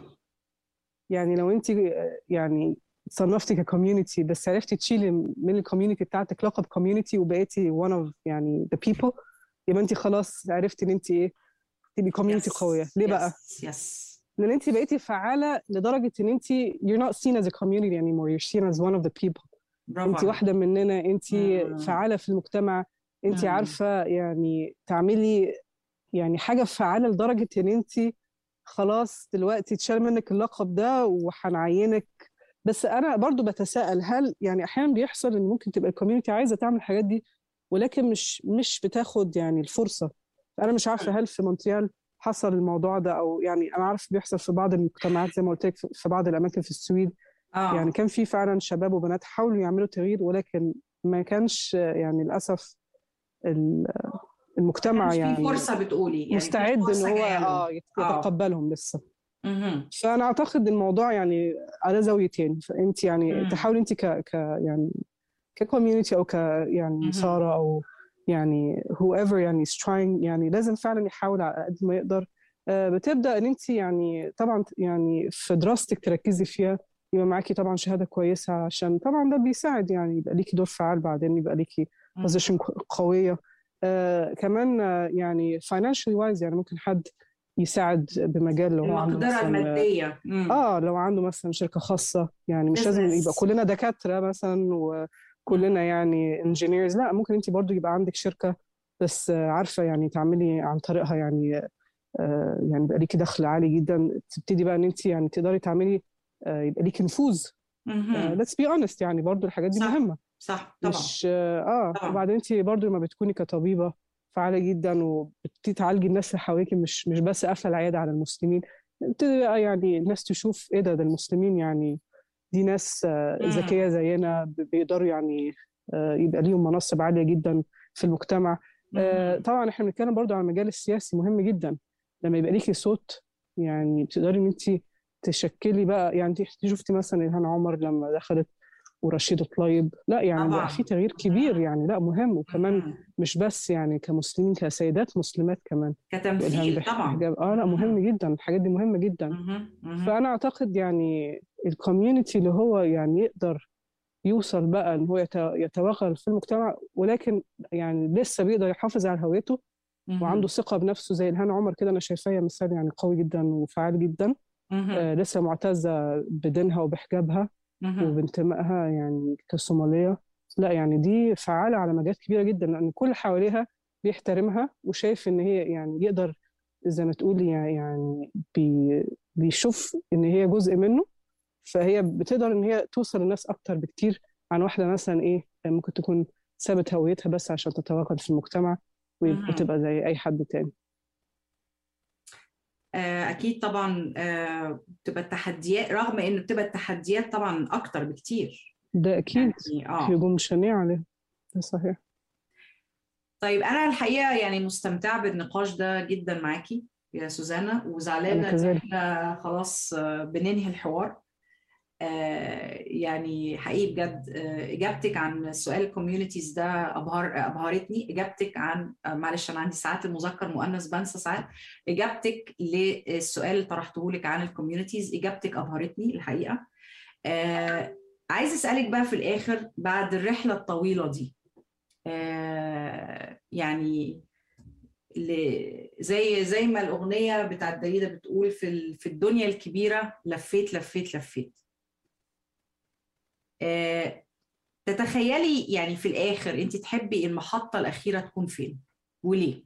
يعني لو انت يعني صنفتي ككوميونتي بس عرفتي تشيلي من الكوميونتي بتاعتك لقب كوميونتي وبقيتي one of يعني the people يبقى انت خلاص عرفتي ان انت ايه تبقي كوميونتي قويه ليه بقى؟ يس لان انت بقيتي فعاله لدرجه ان انت you're not seen as a community anymore you're seen as one of the people برافو انت عليك. واحده مننا انت مم. فعاله في المجتمع انت مم. عارفه يعني تعملي يعني حاجه فعاله لدرجه ان انت خلاص دلوقتي اتشال منك اللقب ده وهنعينك بس انا برضو بتساءل هل يعني احيانا بيحصل ان ممكن تبقى الكوميونتي عايزه تعمل الحاجات دي ولكن مش مش بتاخد يعني الفرصه انا مش عارفه هل في مونتريال حصل الموضوع ده او يعني انا عارف بيحصل في بعض المجتمعات زي ما قلت لك في بعض الاماكن في السويد اه يعني كان في فعلا شباب وبنات حاولوا يعملوا تغيير ولكن ما كانش يعني للاسف ال- المجتمع مش في يعني فرصه بتقولي يعني في مستعد ان فرصة هو جاية له. اه يت- آه. يتقبلهم لسه مهم. فانا اعتقد الموضوع يعني على زاويتين فانت يعني مم. تحاولي انت ك ك يعني ككوميونتي او ك يعني مهم. ساره او يعني whoever يعني is trying يعني لازم فعلا يحاول على قد ما يقدر آه، بتبدا ان انت يعني طبعا يعني في دراستك تركزي فيها يبقى معاكي طبعا شهاده كويسه عشان طبعا ده بيساعد يعني يبقى ليكي دور فعال بعدين يبقى ليكي مم. بوزيشن قويه آه كمان آه يعني financially wise يعني ممكن حد يساعد بمجال لو هو عنده المقدره مثلا الماديه مم. اه لو عنده مثلا شركه خاصه يعني مش لازم Business. يبقى كلنا دكاتره مثلا وكلنا يعني انجينيرز لا ممكن انت برضو يبقى عندك شركه بس عارفه يعني تعملي عن طريقها يعني يعني يبقى ليكي دخل عالي جدا تبتدي بقى ان انت يعني تقدري تعملي يبقى ليكي نفوذ ليتس بي اونست يعني برضو الحاجات دي صح. مهمه صح طبعا مش اه طبعاً. وبعدين انت برضو لما بتكوني كطبيبه فعاله جدا وبتبتدي تعالجي الناس اللي حواليكي مش مش بس قافله العياده على المسلمين تبتدي بقى يعني الناس تشوف ايه ده ده المسلمين يعني دي ناس آه، مم. ذكيه زينا ب- بيقدروا يعني آه، يبقى ليهم مناصب عاليه جدا في المجتمع آه، طبعا احنا بنتكلم برضو عن المجال السياسي مهم جدا لما يبقى ليكي صوت يعني بتقدري ان انت تشكلي بقى يعني انت شفتي مثلا الهام عمر لما دخلت ورشيد طليب لا يعني طبعاً. بقى في تغيير كبير يعني لا مهم وكمان مم. مش بس يعني كمسلمين كسيدات مسلمات كمان والهام كتمثيل بح- طبعا بحجاب اه لا مهم جدا الحاجات دي مهمه جدا مهم. مهم. فانا اعتقد يعني الكوميونتي اللي هو يعني يقدر يوصل بقى ان هو يت- يتوغل في المجتمع ولكن يعني لسه بيقدر يحافظ على هويته مهم. وعنده ثقه بنفسه زي الهان عمر كده انا شايفاه مثال يعني قوي جدا وفعال جدا مهم. آه لسه معتزه بدينها وبحجابها مهم. وبانتمائها يعني كصوماليه لا يعني دي فعاله على مجالات كبيره جدا لان كل اللي حواليها بيحترمها وشايف ان هي يعني يقدر زي ما تقولي يعني بي بيشوف ان هي جزء منه فهي بتقدر ان هي توصل للناس اكتر بكتير عن واحده مثلا ايه ممكن تكون سابت هويتها بس عشان تتواجد في المجتمع مهم. وتبقى زي اي حد تاني آه، اكيد طبعا آه، بتبقى التحديات رغم ان بتبقى التحديات طبعا اكتر بكتير ده اكيد يعني اه هجوم شنيع عليه ده صحيح طيب انا الحقيقه يعني مستمتعه بالنقاش ده جدا معاكي يا سوزانا وزعلانه أنا ان كذلك. احنا خلاص آه، بننهي الحوار آه، يعني حقيقي بجد آه، اجابتك عن سؤال الكوميونيتيز ده ابهر ابهرتني اجابتك عن آه، معلش انا عندي ساعات المذكر مؤنث بنسى ساعات اجابتك للسؤال اللي طرحته لك عن الكوميونيتيز اجابتك ابهرتني الحقيقه آه، عايز اسالك بقى في الاخر بعد الرحله الطويله دي آه، يعني ل- زي زي ما الاغنيه بتاعت داليدا بتقول في ال- في الدنيا الكبيره لفيت لفيت لفيت آه، تتخيلي يعني في الاخر انت تحبي المحطه الاخيره تكون فين وليه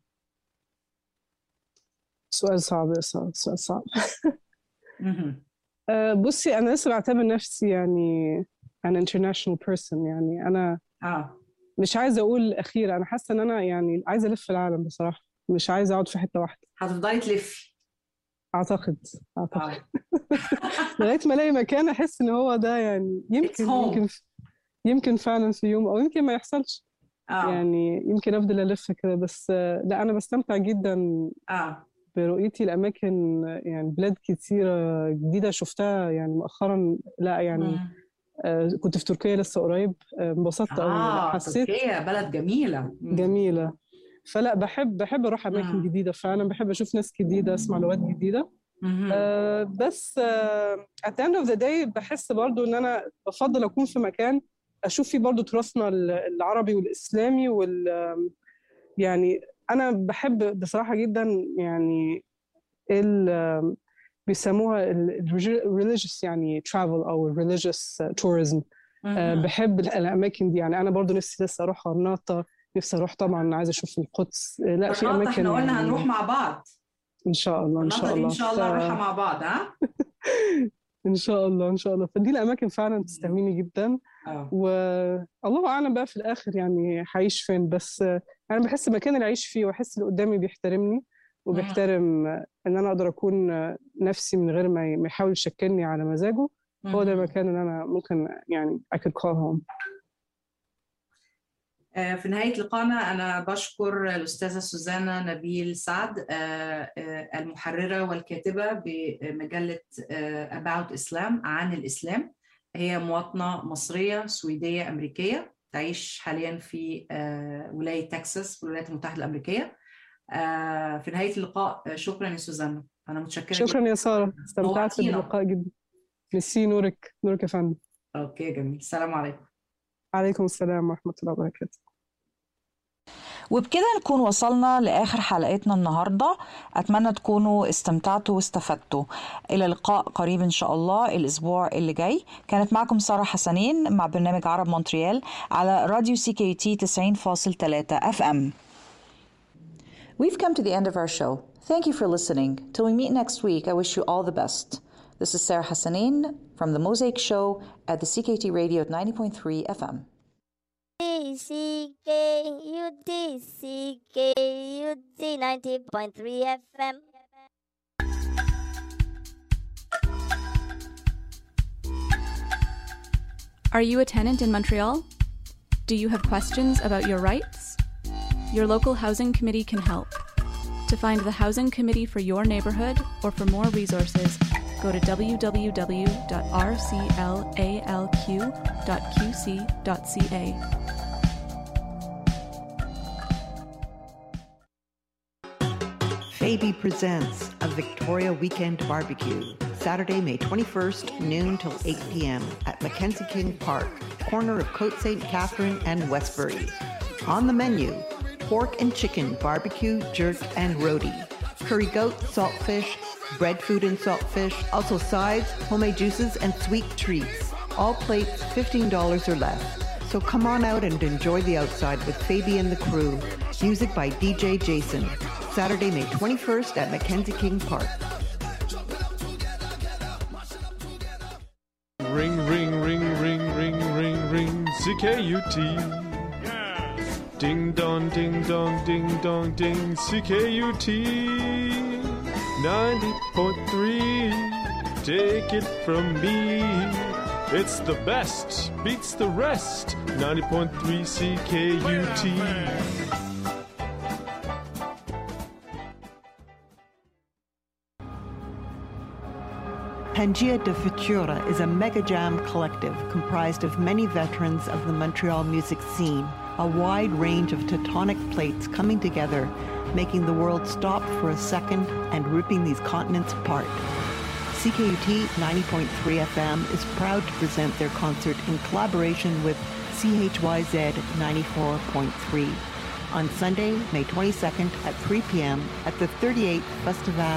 سؤال صعب يا سؤال سؤال صعب مهم. أه، بصي أنا لسه بعتبر نفسي يعني an international person يعني أنا اه مش عايزة أقول أخيرة أنا حاسة إن أنا يعني عايزة ألف العالم بصراحة مش عايزة أقعد في حتة واحدة هتفضلي تلفي أعتقد أعتقد اه لغاية ما ألاقي مكان أحس إن هو ده يعني يمكن It's home. يمكن يمكن فعلا في يوم أو يمكن ما يحصلش اه يعني يمكن أفضل ألف كده بس أه، لا أنا بستمتع جدا اه برؤيتي لأماكن يعني بلاد كتيرة جديدة شفتها يعني مؤخرا لا يعني مم. آه، كنت في تركيا لسه قريب آه، انبسطت قوي اه حسيت تركيا بلد جميله مم. جميلة فلا بحب بحب اروح اماكن مم. جديدة فعلا بحب اشوف ناس جديدة اسمع لغات جديدة مهم. آه، بس آه، at the end of the day بحس برضو ان انا بفضل اكون في مكان اشوف فيه برضو تراثنا ال- العربي والاسلامي وال آم، يعني انا بحب بصراحة جدا يعني ال آم، بيسموها ال ال- religious يعني travel او religious tourism آه، مهم. بحب ال- الاماكن دي يعني انا برضو نفسي لسه اروح غرناطه نفسي اروح طبعا عايزه اشوف القدس آه، لا في غرناطة اماكن احنا قلنا يعني هنروح مع بعض ان شاء الله ان غرناطة شاء دي الله ان شاء الله ف- نروحها مع بعض ها ان شاء الله ان شاء الله فدي الاماكن فعلا تستهويني جدا اه والله اعلم بقى في الاخر يعني هعيش فين بس آه، انا بحس المكان اللي اعيش فيه واحس اللي قدامي بيحترمني وبيحترم آه، ان انا اقدر اكون آه، نفسي من غير ما ي- ما يحاول يشكلني على مزاجه هو ده مهم. المكان اللي انا ممكن يعني I could call home آه، في نهاية لقائنا أنا بشكر الأستاذة سوزانا نبيل سعد آه، آه، المحررة والكاتبة بمجلة آه، About Islam عن الإسلام هي مواطنة مصرية سويدية أمريكية تعيش حاليا في آه، ولاية تكساس في الولايات المتحدة الأمريكية آه، في نهاية اللقاء آه، شكرا يا سوزانا أنا متشكرة شكرا يا ساره استمتعت نورتينا. باللقاء جدا ميرسي نورك نورك يا فندم جدا أوكي جميل السلام عليكم عليكم السلام ورحمه الله وبركاته وبكده نكون وصلنا لآخر حلقتنا النهاردة أتمنى تكونوا استمتعتوا واستفدتوا إلى لقاء قريب إن شاء الله الأسبوع اللي جاي كانت معكم سارة حسنين مع برنامج عرب مونتريال على راديو سي كي تي 90.3 اف ام We've come to the end of our show. Thank you for listening. Till we meet next week, I wish you all the best. This is Sarah Hassanin from The Mosaic Show at the CKT Radio at 90.3 FM. CKUT, CKUT 90.3 FM. Are you a tenant in Montreal? Do you have questions about your rights? Your local housing committee can help. To find the housing committee for your neighborhood or for more resources, go to www.rclalq.qc.ca. Fabi presents a Victoria Weekend Barbecue, Saturday, May 21st, noon till 8 p.m. at Mackenzie King Park, corner of Cote St. Catherine and Westbury. On the menu, pork and chicken, barbecue, jerk, and roti. Curry goat, saltfish, bread food and saltfish, also sides, homemade juices, and sweet treats. All plates $15 or less. So come on out and enjoy the outside with Fabi and the crew. Music by DJ Jason. Saturday, May 21st at Mackenzie King Park. Ring, ring, ring, ring, ring, ring, ring, CKUT. Ding dong, ding dong, ding dong, ding, CKUT. 90.3, take it from me. It's the best, beats the rest. 90.3 CKUT. Pangia de Futura is a mega jam collective comprised of many veterans of the Montreal music scene, a wide range of tectonic plates coming together, making the world stop for a second and ripping these continents apart. CKUT 90.3 FM is proud to present their concert in collaboration with CHYZ 94.3 on Sunday, May 22nd at 3 p.m. at the 38th Festival